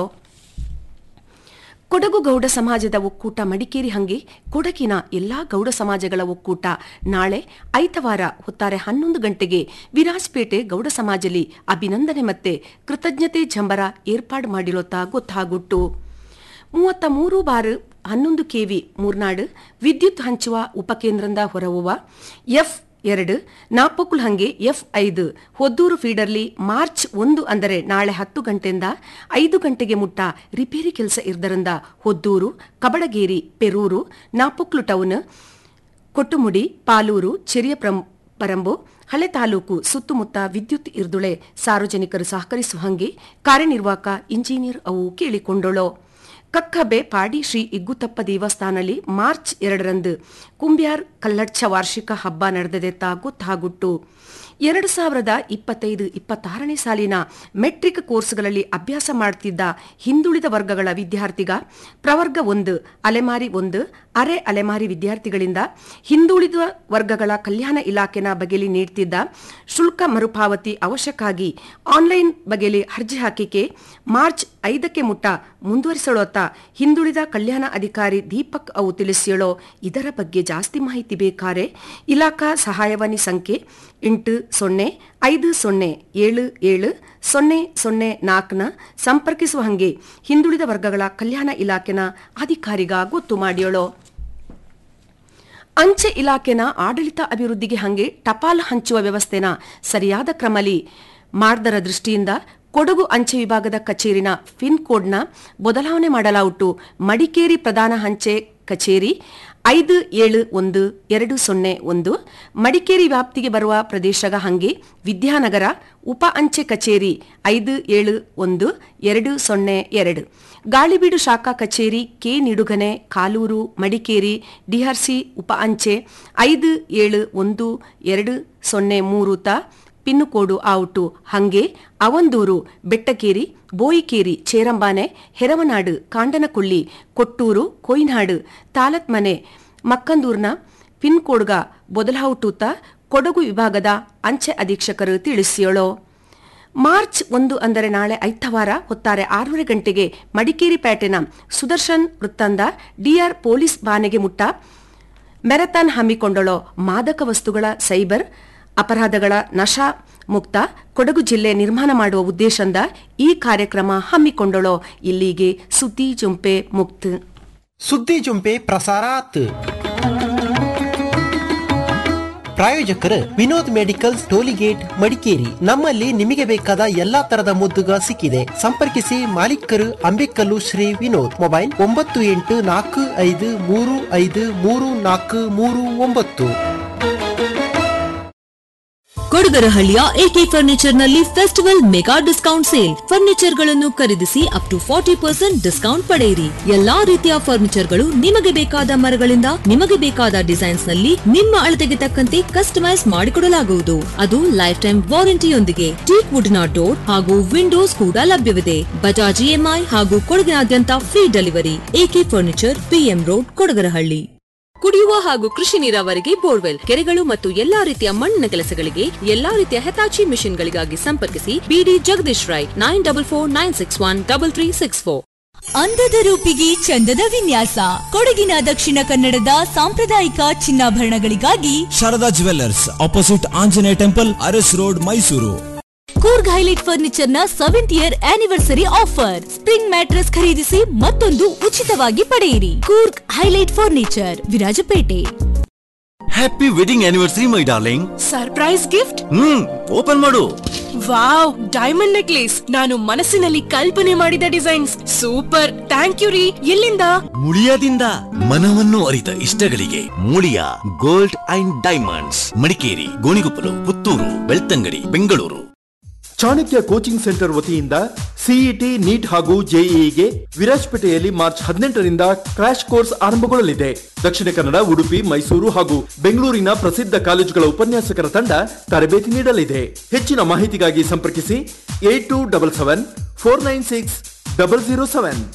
ಕೊಡಗು ಗೌಡ ಸಮಾಜದ ಒಕ್ಕೂಟ ಮಡಿಕೇರಿ ಹಂಗೆ ಕೊಡಗಿನ ಎಲ್ಲಾ ಗೌಡ ಸಮಾಜಗಳ ಒಕ್ಕೂಟ ನಾಳೆ ಐತವಾರ ಹೊತ್ತಾರೆ ಹನ್ನೊಂದು ಗಂಟೆಗೆ ವಿರಾಜಪೇಟೆ ಗೌಡ ಸಮಾಜಲಿ ಅಭಿನಂದನೆ ಮತ್ತೆ ಕೃತಜ್ಞತೆ ಜಂಬರ ಏರ್ಪಾಡು ಮಾಡಿರೋತಾ ಗೊತ್ತಾಗುಟ್ಟು ಮೂವತ್ತ ಮೂರು ಬಾರ್ ಹನ್ನೊಂದು ಕೆವಿ ಮೂರ್ನಾಡು ವಿದ್ಯುತ್ ಹಂಚುವ ಉಪಕೇಂದ್ರದ ಹೊರಹುವ ಎಫ್ ಎರಡು ನಾಪೊಕ್ಕುಲ್ ಹಂಗೆ ಎಫ್ ಐದು ಹೊದ್ದೂರು ಫೀಡರ್ಲಿ ಮಾರ್ಚ್ ಒಂದು ಅಂದರೆ ನಾಳೆ ಹತ್ತು ಗಂಟೆಯಿಂದ ಐದು ಗಂಟೆಗೆ ಮುಟ್ಟ ರಿಪೇರಿ ಕೆಲಸ ಇರ್ದರಿಂದ ಹೊದ್ದೂರು ಕಬಡಗೇರಿ ಪೆರೂರು ನಾಪೊಕ್ಲು ಟೌನ್ ಕೊಟ್ಟುಮುಡಿ ಪಾಲೂರು ಚೆರಿಯ ಪರಂಬು ಹಳೆ ತಾಲೂಕು ಸುತ್ತಮುತ್ತ ವಿದ್ಯುತ್ ಇರ್ದುಳೆ ಸಾರ್ವಜನಿಕರು ಸಹಕರಿಸುವ ಹಂಗೆ ಕಾರ್ಯನಿರ್ವಾಹಕ ಇಂಜಿನಿಯರ್ ಅವು ಕೇಳಿಕೊಂಡಳು ಕಕ್ಕಬೆ ಪಾಡಿ ಶ್ರೀ ಇಗ್ಗುತಪ್ಪ ದೇವಸ್ಥಾನದಲ್ಲಿ ಮಾರ್ಚ್ ಎರಡರಂದು ಕುಂಬ್ಯಾರ್ ಕಲ್ಲಡ್ಚ ವಾರ್ಷಿಕ ಹಬ್ಬ ನಡೆದದೆತ್ತ ಗೊತ್ತಾಗುಟ್ಟು ಎರಡು ಸಾವಿರದ ಇಪ್ಪತ್ತೈದು ಇಪ್ಪತ್ತಾರನೇ ಸಾಲಿನ ಮೆಟ್ರಿಕ್ ಕೋರ್ಸ್ಗಳಲ್ಲಿ ಅಭ್ಯಾಸ ಮಾಡುತ್ತಿದ್ದ ಹಿಂದುಳಿದ ವರ್ಗಗಳ ವಿದ್ಯಾರ್ಥಿಗ ಪ್ರವರ್ಗ ಒಂದು ಅಲೆಮಾರಿ ಒಂದು ಅರೆ ಅಲೆಮಾರಿ ವಿದ್ಯಾರ್ಥಿಗಳಿಂದ ಹಿಂದುಳಿದ ವರ್ಗಗಳ ಕಲ್ಯಾಣ ಇಲಾಖೆನ ಬಗೆಲಿ ನೀಡುತ್ತಿದ್ದ ಶುಲ್ಕ ಮರುಪಾವತಿ ಅವಶ್ಯಕ್ಕಾಗಿ ಆನ್ಲೈನ್ ಬಗೆಲಿ ಅರ್ಜಿ ಹಾಕಿಕೆ ಮಾರ್ಚ್ ಐದಕ್ಕೆ ಮುಟ್ಟ ಮುಂದುವರಿಸಲೋತ್ತ ಹಿಂದುಳಿದ ಕಲ್ಯಾಣ ಅಧಿಕಾರಿ ದೀಪಕ್ ಅವು ತಿಳಿಸಿಯಳೋ ಇದರ ಬಗ್ಗೆ ಜಾಸ್ತಿ ಮಾಹಿತಿ ಬೇಕಾರೆ ಇಲಾಖಾ ಸಹಾಯವಾಣಿ ಸಂಖ್ಯೆ ಎಂಟು ಸೊನ್ನೆ ಐದು ಸೊನ್ನೆ ಏಳು ಏಳು ಸೊನ್ನೆ ಸೊನ್ನೆ ನಾಲ್ಕನ ಸಂಪರ್ಕಿಸುವ ಹಂಗೆ ಹಿಂದುಳಿದ ವರ್ಗಗಳ ಕಲ್ಯಾಣ ಇಲಾಖೆನ ಅಧಿಕಾರಿಗ ಗೊತ್ತು ಮಾಡಿಯಳೋ ಅಂಚೆ ಇಲಾಖೆನ ಆಡಳಿತ ಅಭಿವೃದ್ಧಿಗೆ ಹಂಗೆ ಟಪಾಲ್ ಹಂಚುವ ವ್ಯವಸ್ಥೆನ ಸರಿಯಾದ ಕ್ರಮಲಿ ಮಾಡ್ದರ ದೃಷ್ಟಿಯಿಂದ ಕೊಡಗು ಅಂಚೆ ವಿಭಾಗದ ಕಚೇರಿನ ಪಿನ್ ಕೋಡ್ನ ಬದಲಾವಣೆ ಮಾಡಲಾವುಟ್ಟು ಮಡಿಕೇರಿ ಪ್ರಧಾನ ಅಂಚೆ ಕಚೇರಿ ಐದು ಏಳು ಒಂದು ಎರಡು ಸೊನ್ನೆ ಒಂದು ಮಡಿಕೇರಿ ವ್ಯಾಪ್ತಿಗೆ ಬರುವ ಪ್ರದೇಶಗ ಹಂಗೆ ವಿದ್ಯಾನಗರ ಉಪ ಅಂಚೆ ಕಚೇರಿ ಐದು ಏಳು ಒಂದು ಎರಡು ಸೊನ್ನೆ ಎರಡು ಗಾಳಿಬೀಡು ಶಾಖಾ ಕಚೇರಿ ಕೆ ನಿಡುಗನೆ ಕಾಲೂರು ಮಡಿಕೇರಿ ಡಿಆರ್ಸಿ ಉಪ ಅಂಚೆ ಐದು ಏಳು ಒಂದು ಎರಡು ಸೊನ್ನೆ ಮೂರು ತ ಪಿನ್ನುಕೋಡು ಔಟು ಹಂಗೆ ಅವಂದೂರು ಬೆಟ್ಟಕೇರಿ ಬೋಯಿಕೇರಿ ಚೇರಂಬಾನೆ ಹೆರವನಾಡು ಕಾಂಡನಕುಳ್ಳಿ ಕೊಟ್ಟೂರು ಕೊಯ್ನಾಡು ತಾಲತ್ಮನೆ ಮಕ್ಕಂದೂರ್ನ ಪಿನ್ಕೋಡ್ಗ ಬೊದಲಹೌಟೂತ ಕೊಡಗು ವಿಭಾಗದ ಅಂಚೆ ಅಧೀಕ್ಷಕರು ತಿಳಿಸಿಯೋಳು ಮಾರ್ಚ್ ಒಂದು ಅಂದರೆ ನಾಳೆ ಐತವಾರ ಹೊತ್ತಾರೆ ಆರೂವರೆ ಗಂಟೆಗೆ ಮಡಿಕೇರಿ ಪೇಟೆನ ಸುದರ್ಶನ್ ವೃತ್ತಂದ ಡಿಆರ್ ಪೊಲೀಸ್ ಬಾನೆಗೆ ಮುಟ್ಟ ಮೆರಥಾನ್ ಹಮ್ಮಿಕೊಂಡಳೋ ಮಾದಕ ವಸ್ತುಗಳ ಸೈಬರ್ ಅಪರಾಧಗಳ ನಶಾ ಮುಕ್ತ ಕೊಡಗು ಜಿಲ್ಲೆ ನಿರ್ಮಾಣ ಮಾಡುವ ಉದ್ದೇಶದಿಂದ ಈ ಕಾರ್ಯಕ್ರಮ ಹಮ್ಮಿಕೊಂಡಳೋ ಇಲ್ಲಿಗೆ ಸುದ್ದಿ ಜುಂಪೆ ಮುಕ್ತ ಸುದ್ದಿ ಜುಂಪೆ ಪ್ರಸಾರಾತ್ ಪ್ರಾಯೋಜಕರು ವಿನೋದ್ ಮೆಡಿಕಲ್ಸ್ ಟೋಲಿಗೇಟ್ ಮಡಿಕೇರಿ ನಮ್ಮಲ್ಲಿ ನಿಮಗೆ ಬೇಕಾದ ಎಲ್ಲಾ ತರದ ಮುದ್ದುಗ ಸಿಕ್ಕಿದೆ ಸಂಪರ್ಕಿಸಿ ಮಾಲೀಕರು ಅಂಬೇಕಲ್ಲು ಶ್ರೀ ವಿನೋದ್ ಮೊಬೈಲ್ ಒಂಬತ್ತು ಎಂಟು ನಾಲ್ಕು ಐದು ಮೂರು ಐದು ಮೂರು ನಾಲ್ಕು ಮೂರು ಒಂಬತ್ತು ಕೊಡಗರಹಳ್ಳಿಯ ಎಕೆ ಫರ್ನಿಚರ್ ನಲ್ಲಿ festival mega discount sale furniture ಗಳನ್ನು ಖರೀದಿಸಿ up to forty percent discount ಪಡೆಯಿರಿ ಎಲ್ಲಾ ರೀತಿಯ ಫರ್ನಿಚರ್ ಗಳು ನಿಮಗೆ ಬೇಕಾದ ಮರಗಳಿಂದ ನಿಮಗೆ ಬೇಕಾದ ಡಿಸೈನ್ಸ್ ನಲ್ಲಿ ನಿಮ್ಮ ಅಳತೆಗೆ ತಕ್ಕಂತೆ ಕಸ್ಟಮೈಸ್ ಮಾಡಿಕೊಡಲಾಗುವುದು ಅದು ಲೈಫ್ ಟೈಮ್ ವಾರಂಟಿಯೊಂದಿಗೆ ಟೀಕ್ ವುಡ್ ನ ಡೋರ್ ಹಾಗೂ ವಿಂಡೋಸ್ ಕೂಡ ಲಭ್ಯವಿದೆ ಬಜಾಜ್ ಇಎಂಐ ಹಾಗೂ ಕೊಡಗಿನಾದ್ಯಂತ free delivery AK furniture PM road Kodagarahalli ಕುಡಿಯುವ ಹಾಗೂ ಕೃಷಿ ನೀರಾವರಿಗೆ ಬೋರ್ವೆಲ್ ಕೆರೆಗಳು ಮತ್ತು ಎಲ್ಲಾ ರೀತಿಯ ಮಣ್ಣಿನ ಕೆಲಸಗಳಿಗೆ ಎಲ್ಲಾ ರೀತಿಯ ಹೆತಾಚಿ ಮಿಷನ್ಗಳಿಗಾಗಿ ಸಂಪರ್ಕಿಸಿ BD Jagadish Rai nine double four nine six one double three six four ಅಂದದ ರೂಪಿಗೆ ಚಂದದ ವಿನ್ಯಾಸ ಕೊಡಗಿನ ದಕ್ಷಿಣ ಕನ್ನಡದ ಸಾಂಪ್ರದಾಯಿಕ ಚಿನ್ನಾಭರಣಗಳಿಗಾಗಿ Sharada jewellers opposite Anjaneya temple Aras road Mysuru Coorg highlight furniture ನ seventh year anniversary offer spring mattress ಖರೀದಿಸಿ ಮತ್ತೊಂದು ಉಚಿತವಾಗಿ ಪಡೆಯಿರಿ Coorg highlight furniture Virajpet happy wedding anniversary my darling surprise gift hmm open ಮಾಡು ವಾವ್ ಡೈಮಂಡ್ ನೆಕ್ಲೇಸ್ ನಾನು ಮನಸ್ಸಿನಲ್ಲಿ ಕಲ್ಪನೆ ಮಾಡಿದ ಡಿಸೈನ್ಸ್ ಸೂಪರ್ ಥ್ಯಾಂಕ್ ಯು ರೀ ಎಲ್ಲಿಂದ ಮುಳಿಯಾದಿಂದ ಮನವನ್ನು ಅರಿತ ಇಷ್ಟಗಳಿಗೆ Muliya gold and diamonds Madikeri Gonikoppal Puttur Belthangady Bengaluru Chanakya coaching centre ವತಿಯಿಂದ ಸಿಇಟಿ ನೀಟ್ ಹಾಗೂ ಜೆಇಇಗೆ ವಿರಾಜಪೇಟೆಯಲ್ಲಿ ಮಾರ್ಚ್ ಹದಿನೆಂಟರಿಂದ ಕ್ರಾಶ್ ಕೋರ್ಸ್ ಆರಂಭಗೊಳ್ಳಲಿದೆ ದಕ್ಷಿಣ ಕನ್ನಡ ಉಡುಪಿ ಮೈಸೂರು ಹಾಗೂ ಬೆಂಗಳೂರಿನ ಪ್ರಸಿದ್ಧ ಕಾಲೇಜುಗಳ ಉಪನ್ಯಾಸಕರ ತಂಡ ತರಬೇತಿ ನೀಡಲಿದೆ ಹೆಚ್ಚಿನ ಮಾಹಿತಿಗಾಗಿ ಸಂಪರ್ಕಿಸಿ eight two double seven four nine six double zero seven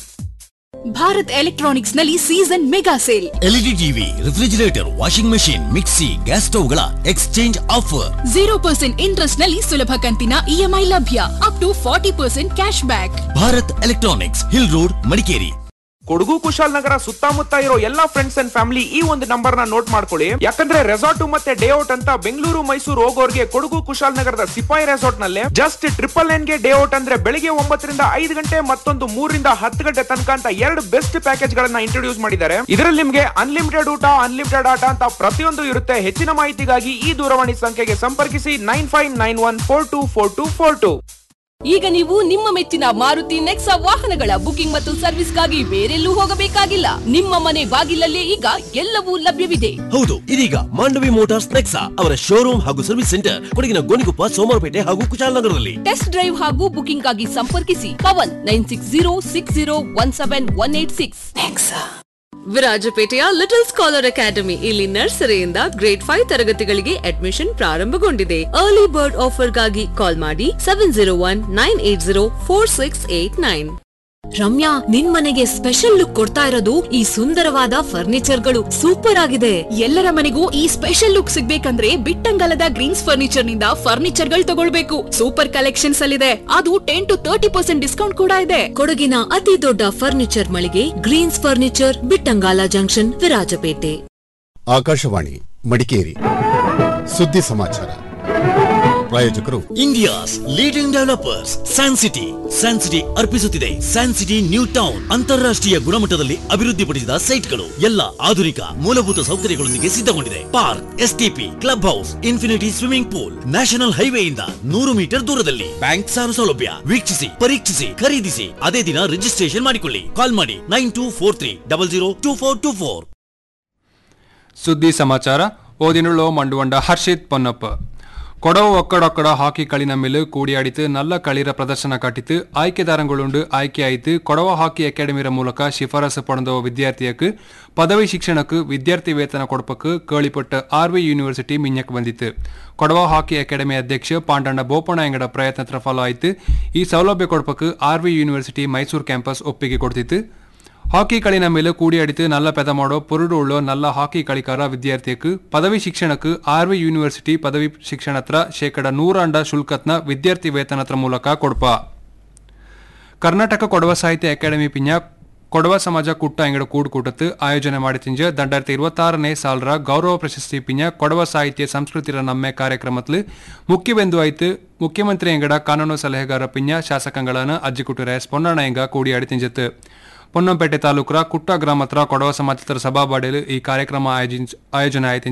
Bharat electronics ನಲ್ಲಿ season mega sale LED TV refrigerator washing machine mixie gas ಸ್ಟವ್ಗಳ exchange offer zero percent interest ನಲ್ಲಿ ಸುಲಭ ಕಂತಿನ ಇಎಂಐ ಲಭ್ಯ up to forty percent cash back Bharat electronics hill road Madikeri Kodagu Kushalnagar ಸುತ್ತಮುತ್ತ ಇರೋ ಎಲ್ಲಾ friends and family ಈ ಒಂದು ನಂಬರ್ ನ ನೋಟ್ ಮಾಡ್ಕೊಳ್ಳಿ ಯಾಕಂದ್ರೆ ರೆಸಾರ್ಟ್ ಮತ್ತೆ ಡೇ ಔಟ್ ಅಂತ ಬೆಂಗಳೂರು ಮೈಸೂರು ಹೋಗೋರ್ಗೆ ಕೊಡಗು ಕುಶಾಲನಗರದ ಸಿಪಾಯಿ ರೆಸಾರ್ಟ್ ನಲ್ಲಿ ಜಸ್ಟ್ ಟ್ರಿಪಲ್ ನೈನ್ ಗೆ ಡೇ ಔಟ್ ಅಂದ್ರೆ ಬೆಳಿಗ್ಗೆ ಒಂಬತ್ತರಿಂದ ಐದು ಗಂಟೆ ಮತ್ತೊಂದು ಮೂರರಿಂದ ಹತ್ತು ಗಂಟೆ ತನಕ ಅಂತ ಎರಡು ಬೆಸ್ಟ್ ಪ್ಯಾಕೇಜ್ ಗಳನ್ನ ಇಂಟ್ರೊಡ್ಯೂಸ್ ಮಾಡಿದ್ದಾರೆ ಇದರಲ್ಲಿ ನಿಮ್ಗೆ ಅನ್ಲಿಮಿಟೆಡ್ ಊಟ ಅನ್ಲಿಮಿಟೆಡ್ ಆಟ ಅಂತ ಪ್ರತಿಯೊಂದು ಇರುತ್ತೆ ಹೆಚ್ಚಿನ ಮಾಹಿತಿಗಾಗಿ ಈ ದೂರವಾಣಿ ಸಂಖ್ಯೆಗೆ ಸಂಪರ್ಕಿಸಿ nine five nine one four two four two four two ಈಗ ನೀವು ನಿಮ್ಮ ಮೆಚ್ಚಿನ ಮಾರುತಿ ನೆಕ್ಸಾ ವಾಹನಗಳ ಬುಕಿಂಗ್ ಮತ್ತು ಸರ್ವಿಸ್ಗಾಗಿ ಬೇರೆಲ್ಲೂ ಹೋಗಬೇಕಾಗಿಲ್ಲ ನಿಮ್ಮ ಮನೆ ಬಾಗಿಲಲ್ಲೇ ಈಗ ಎಲ್ಲವೂ ಲಭ್ಯವಿದೆ ಹೌದು ಇದೀಗ ಮಾಂಡವಿ ಮೋಟಾರ್ಸ್ ನೆಕ್ಸಾ ಅವರ ಶೋರೂಮ್ ಹಾಗೂ ಸರ್ವಿಸ್ ಸೆಂಟರ್ ಕೊಡಗಿನ ಗೋಣಿಕೊಪ್ಪ ಸೋಮವಾರಪೇಟೆ ಹಾಗೂ ಕುಶಾಲನಗರದಲ್ಲಿ ಟೆಸ್ಟ್ ಡ್ರೈವ್ ಹಾಗೂ ಬುಕಿಂಗ್ ಆಗಿ ಸಂಪರ್ಕಿಸಿ Pavan nine six zero six zero one seven one eight six ವಿರಾಜಪೇಟೆಯ ಲಿಟಲ್ ಸ್ಕಾಲರ್ ಅಕಾಡೆಮಿ ಇಲ್ಲಿ ನರ್ಸರಿಯಿಂದ ಗ್ರೇಡ್ ಫೈವ್ ತರಗತಿಗಳಿಗೆ ಅಡ್ಮಿಷನ್ ಪ್ರಾರಂಭಗೊಂಡಿದೆ ಅರ್ಲಿ ಬರ್ಡ್ ಆಫರ್ಗಾಗಿ ಕಾಲ್ ಮಾಡಿ seven zero one nine eight zero four six eight nine Ramya ನಿನ್ ಮನೆಗೆ ಸ್ಪೆಷಲ್ ಲುಕ್ ಕೊಡ್ತಾ ಇರೋದು ಈ ಸುಂದರವಾದ ಫರ್ನಿಚರ್ ಗಳು ಸೂಪರ್ ಆಗಿದೆ ಎಲ್ಲರ ಮನೆಗೂ ಈ ಸ್ಪೆಷಲ್ ಲುಕ್ ಸಿಗ್ಬೇಕಂದ್ರೆ ಬಿಟ್ಟಂಗಲದ ಗ್ರೀನ್ಸ್ ಫರ್ನಿಚರ್ ನಿಂದ ಫರ್ನಿಚರ್ ಗಳು ತಗೊಳ್ಬೇಕು ಸೂಪರ್ ಕಲೆಕ್ಷನ್ಸ್ ಅಲ್ಲಿದೆ ಅದು ten to thirty percent discount ಕೂಡ ಇದೆ ಕೊಡಗಿನ ಅತಿ ದೊಡ್ಡ ಫರ್ನಿಚರ್ ಮಳಿಗೆ greens furniture Bittangala junction Virajpet Akashvani Madikeri ಸುದ್ದಿ ಸಮಾಚಾರ ಪ್ರಾಯೋಜಕರು India's leading developers San City San City ಅರ್ಪಿಸುತ್ತಿದೆ ಸ್ಯಾನ್ ಸಿಟಿ ನ್ಯೂ ಟೌನ್ ಅಂತಾರಾಷ್ಟ್ರೀಯ ಗುಣಮಟ್ಟದಲ್ಲಿ ಅಭಿವೃದ್ಧಿಪಡಿಸಿದ ಸೈಟ್ಗಳು ಎಲ್ಲ ಆಧುನಿಕ ಮೂಲಭೂತ ಸೌಕರ್ಯಗಳೊಂದಿಗೆ ಸಿದ್ಧಗೊಂಡಿದೆ park STP club house infinity swimming pool national ಹೈವೇಯಿಂದ ನೂರು ಮೀಟರ್ ದೂರದಲ್ಲಿ ಬ್ಯಾಂಕ್ ಸಾಲ ಸೌಲಭ್ಯ ವೀಕ್ಷಿಸಿ ಪರೀಕ್ಷಿಸಿ ಖರೀದಿಸಿ ಅದೇ ದಿನ ರಿಜಿಸ್ಟ್ರೇಷನ್ ಮಾಡಿಕೊಳ್ಳಿ ಕಾಲ್ ಮಾಡಿ nine two four three double zero two four two four ಸುದ್ದಿ ಸಮಾಚಾರ ಓದಿನುಳ್ಳೋ ಮಂಡುವಂಡ ಹರ್ಷಿತ್ ಪೊನ್ನಪ್ಪ ಕೊಡವ ಒಕ್ಕಡೊಕ್ಕಡ ಹಾಕಿ களிನ ಮೇಲೆ ಕೂಡಿಯಾಡಿತು நல்ல களிರ ಪ್ರದರ್ಶನ ಕಾಟಿತು ಆಯ್ಕೆದಾರங்களுண்டு ಆಯ್ಕೆಯಾಯಿತು ಕೊಡವ ಹಾಕಿ ಅಕಾಡೆಮಿರ ಮೂಲಕ ಶಿಫಾರಸು ಪಡೆದ ವಿದ್ಯಾರ್ಥಿಯಕ್ಕೆ ಪದವಿ ಶಿಕ್ಷಣಕ್ಕೆ ವಿದ್ಯಾರ್ಥಿ ವೇತನ ಕೊಡಪಕ್ಕೆ ಕೇಳಿಪಟ್ಟ ಆರ್ವಿ ಯೂನಿವರ್ಸಿಟಿ ಮಿಂಜಕ್ ಬಂದಿತ್ತು ಕೊಡವ ಹಾಕಿ ಅಕಾಡೆಮಿ ಅಧ್ಯಕ್ಷ ಪಾಂಡಣ್ಣ ಬೋಪಣ್ಣ ಎಂಗಡ ಪ್ರಯತ್ನ ಫಲ ಆಯಿತು ಈ ಸೌಲಭ್ಯ ಕೊಡಪಕ್ಕೆ ಆರ್ವಿ ಯೂನಿವರ್ಸಿಟಿ ಮೈಸೂರು ಕ್ಯಾಂಪಸ್ ಒಪ್ಪಿಗೆ ಕೊಡ್ತಿತ್ತು ಹಾಕಿ களிನ ಮೇಲೆ ಕೂಡಿಯಾಡಿತು நல்ல பெத ಮಾಡೋ ಪುರುಡು ಉಳ್ಳೋ நல்ல ಹಾಕಿ களிಕಾರ ವಿದ್ಯಾರ್ಥಿಯಕ್ಕೆ ಪದವಿ ಶಿಕ್ಷಣಕ್ಕೆ ಆರ್ವಿ ಯೂನಿವರ್ಸಿಟಿ ಪದವಿ ಶಿಕ್ಷಣತ್ರ ಶೇಕಡ ನೂರಾಂಡ ಶುಲ್ಕತ್ನ ವಿದ್ಯಾರ್ಥಿ ವೇತನತ್ರ ಮೂಲಕ ಕೊಡ್ಪ ಕರ್ನಾಟಕ ಕೊಡವ ಸಾಹಿತ್ಯ ಅಕಾಡೆಮಿ ಪಿಂಜ ಕೊಡವ ಸಮಾಜ ಕುಟ್ಟ ಅಂಗಡ ಕೂಡ್ ಕೂಟತ್ತು ಆಯೋಜನೆ ಮಾಡಿ ತಿಂಜ ದಂಡಾಯಿರത്തി ഇരുപത്താറನೇ ಸಾಲರ ಗೌರವ ಪ್ರಶಸ್ತಿ ಪಿಂಜ ಕೊಡವ ಸಾಹಿತ್ಯ ಸಂಸ್ಕೃತಿರ ನಮ್ಮೆ ಕಾರ್ಯಕ್ರಮത്തിൽ ಮುಖ್ಯವೆಂದು ಆಯ್ತು ಮುಖ್ಯಮಂತ್ರಿ ಎಂಗಡ ಕಾನೂನು ಸಲಹೆಗಾರ ಪಿಂಜ ಶಾಸಕಗಳನ್ನ ಅಜ್ಜಿಕುಟುರೆ ಸ್ಪೊನ್ನಣ ಎಂಗ ಕೂಡಿಯಾಡಿ ತಿಂಜತ್ತು ಪೊನ್ನಂಪೇಟೆ ತಾಲೂಕರ ಕುಟ್ಟ ಗ್ರಾಮತ್ರ ಕೊಡವ ಸಮಾಜದ ಸಭಾಬಾಡಿಲು ಈ ಕಾರ್ಯಕ್ರಮ ಆಯೋಜಿಂಚ ಆಯೋಜನೆ ಆಯ್ತು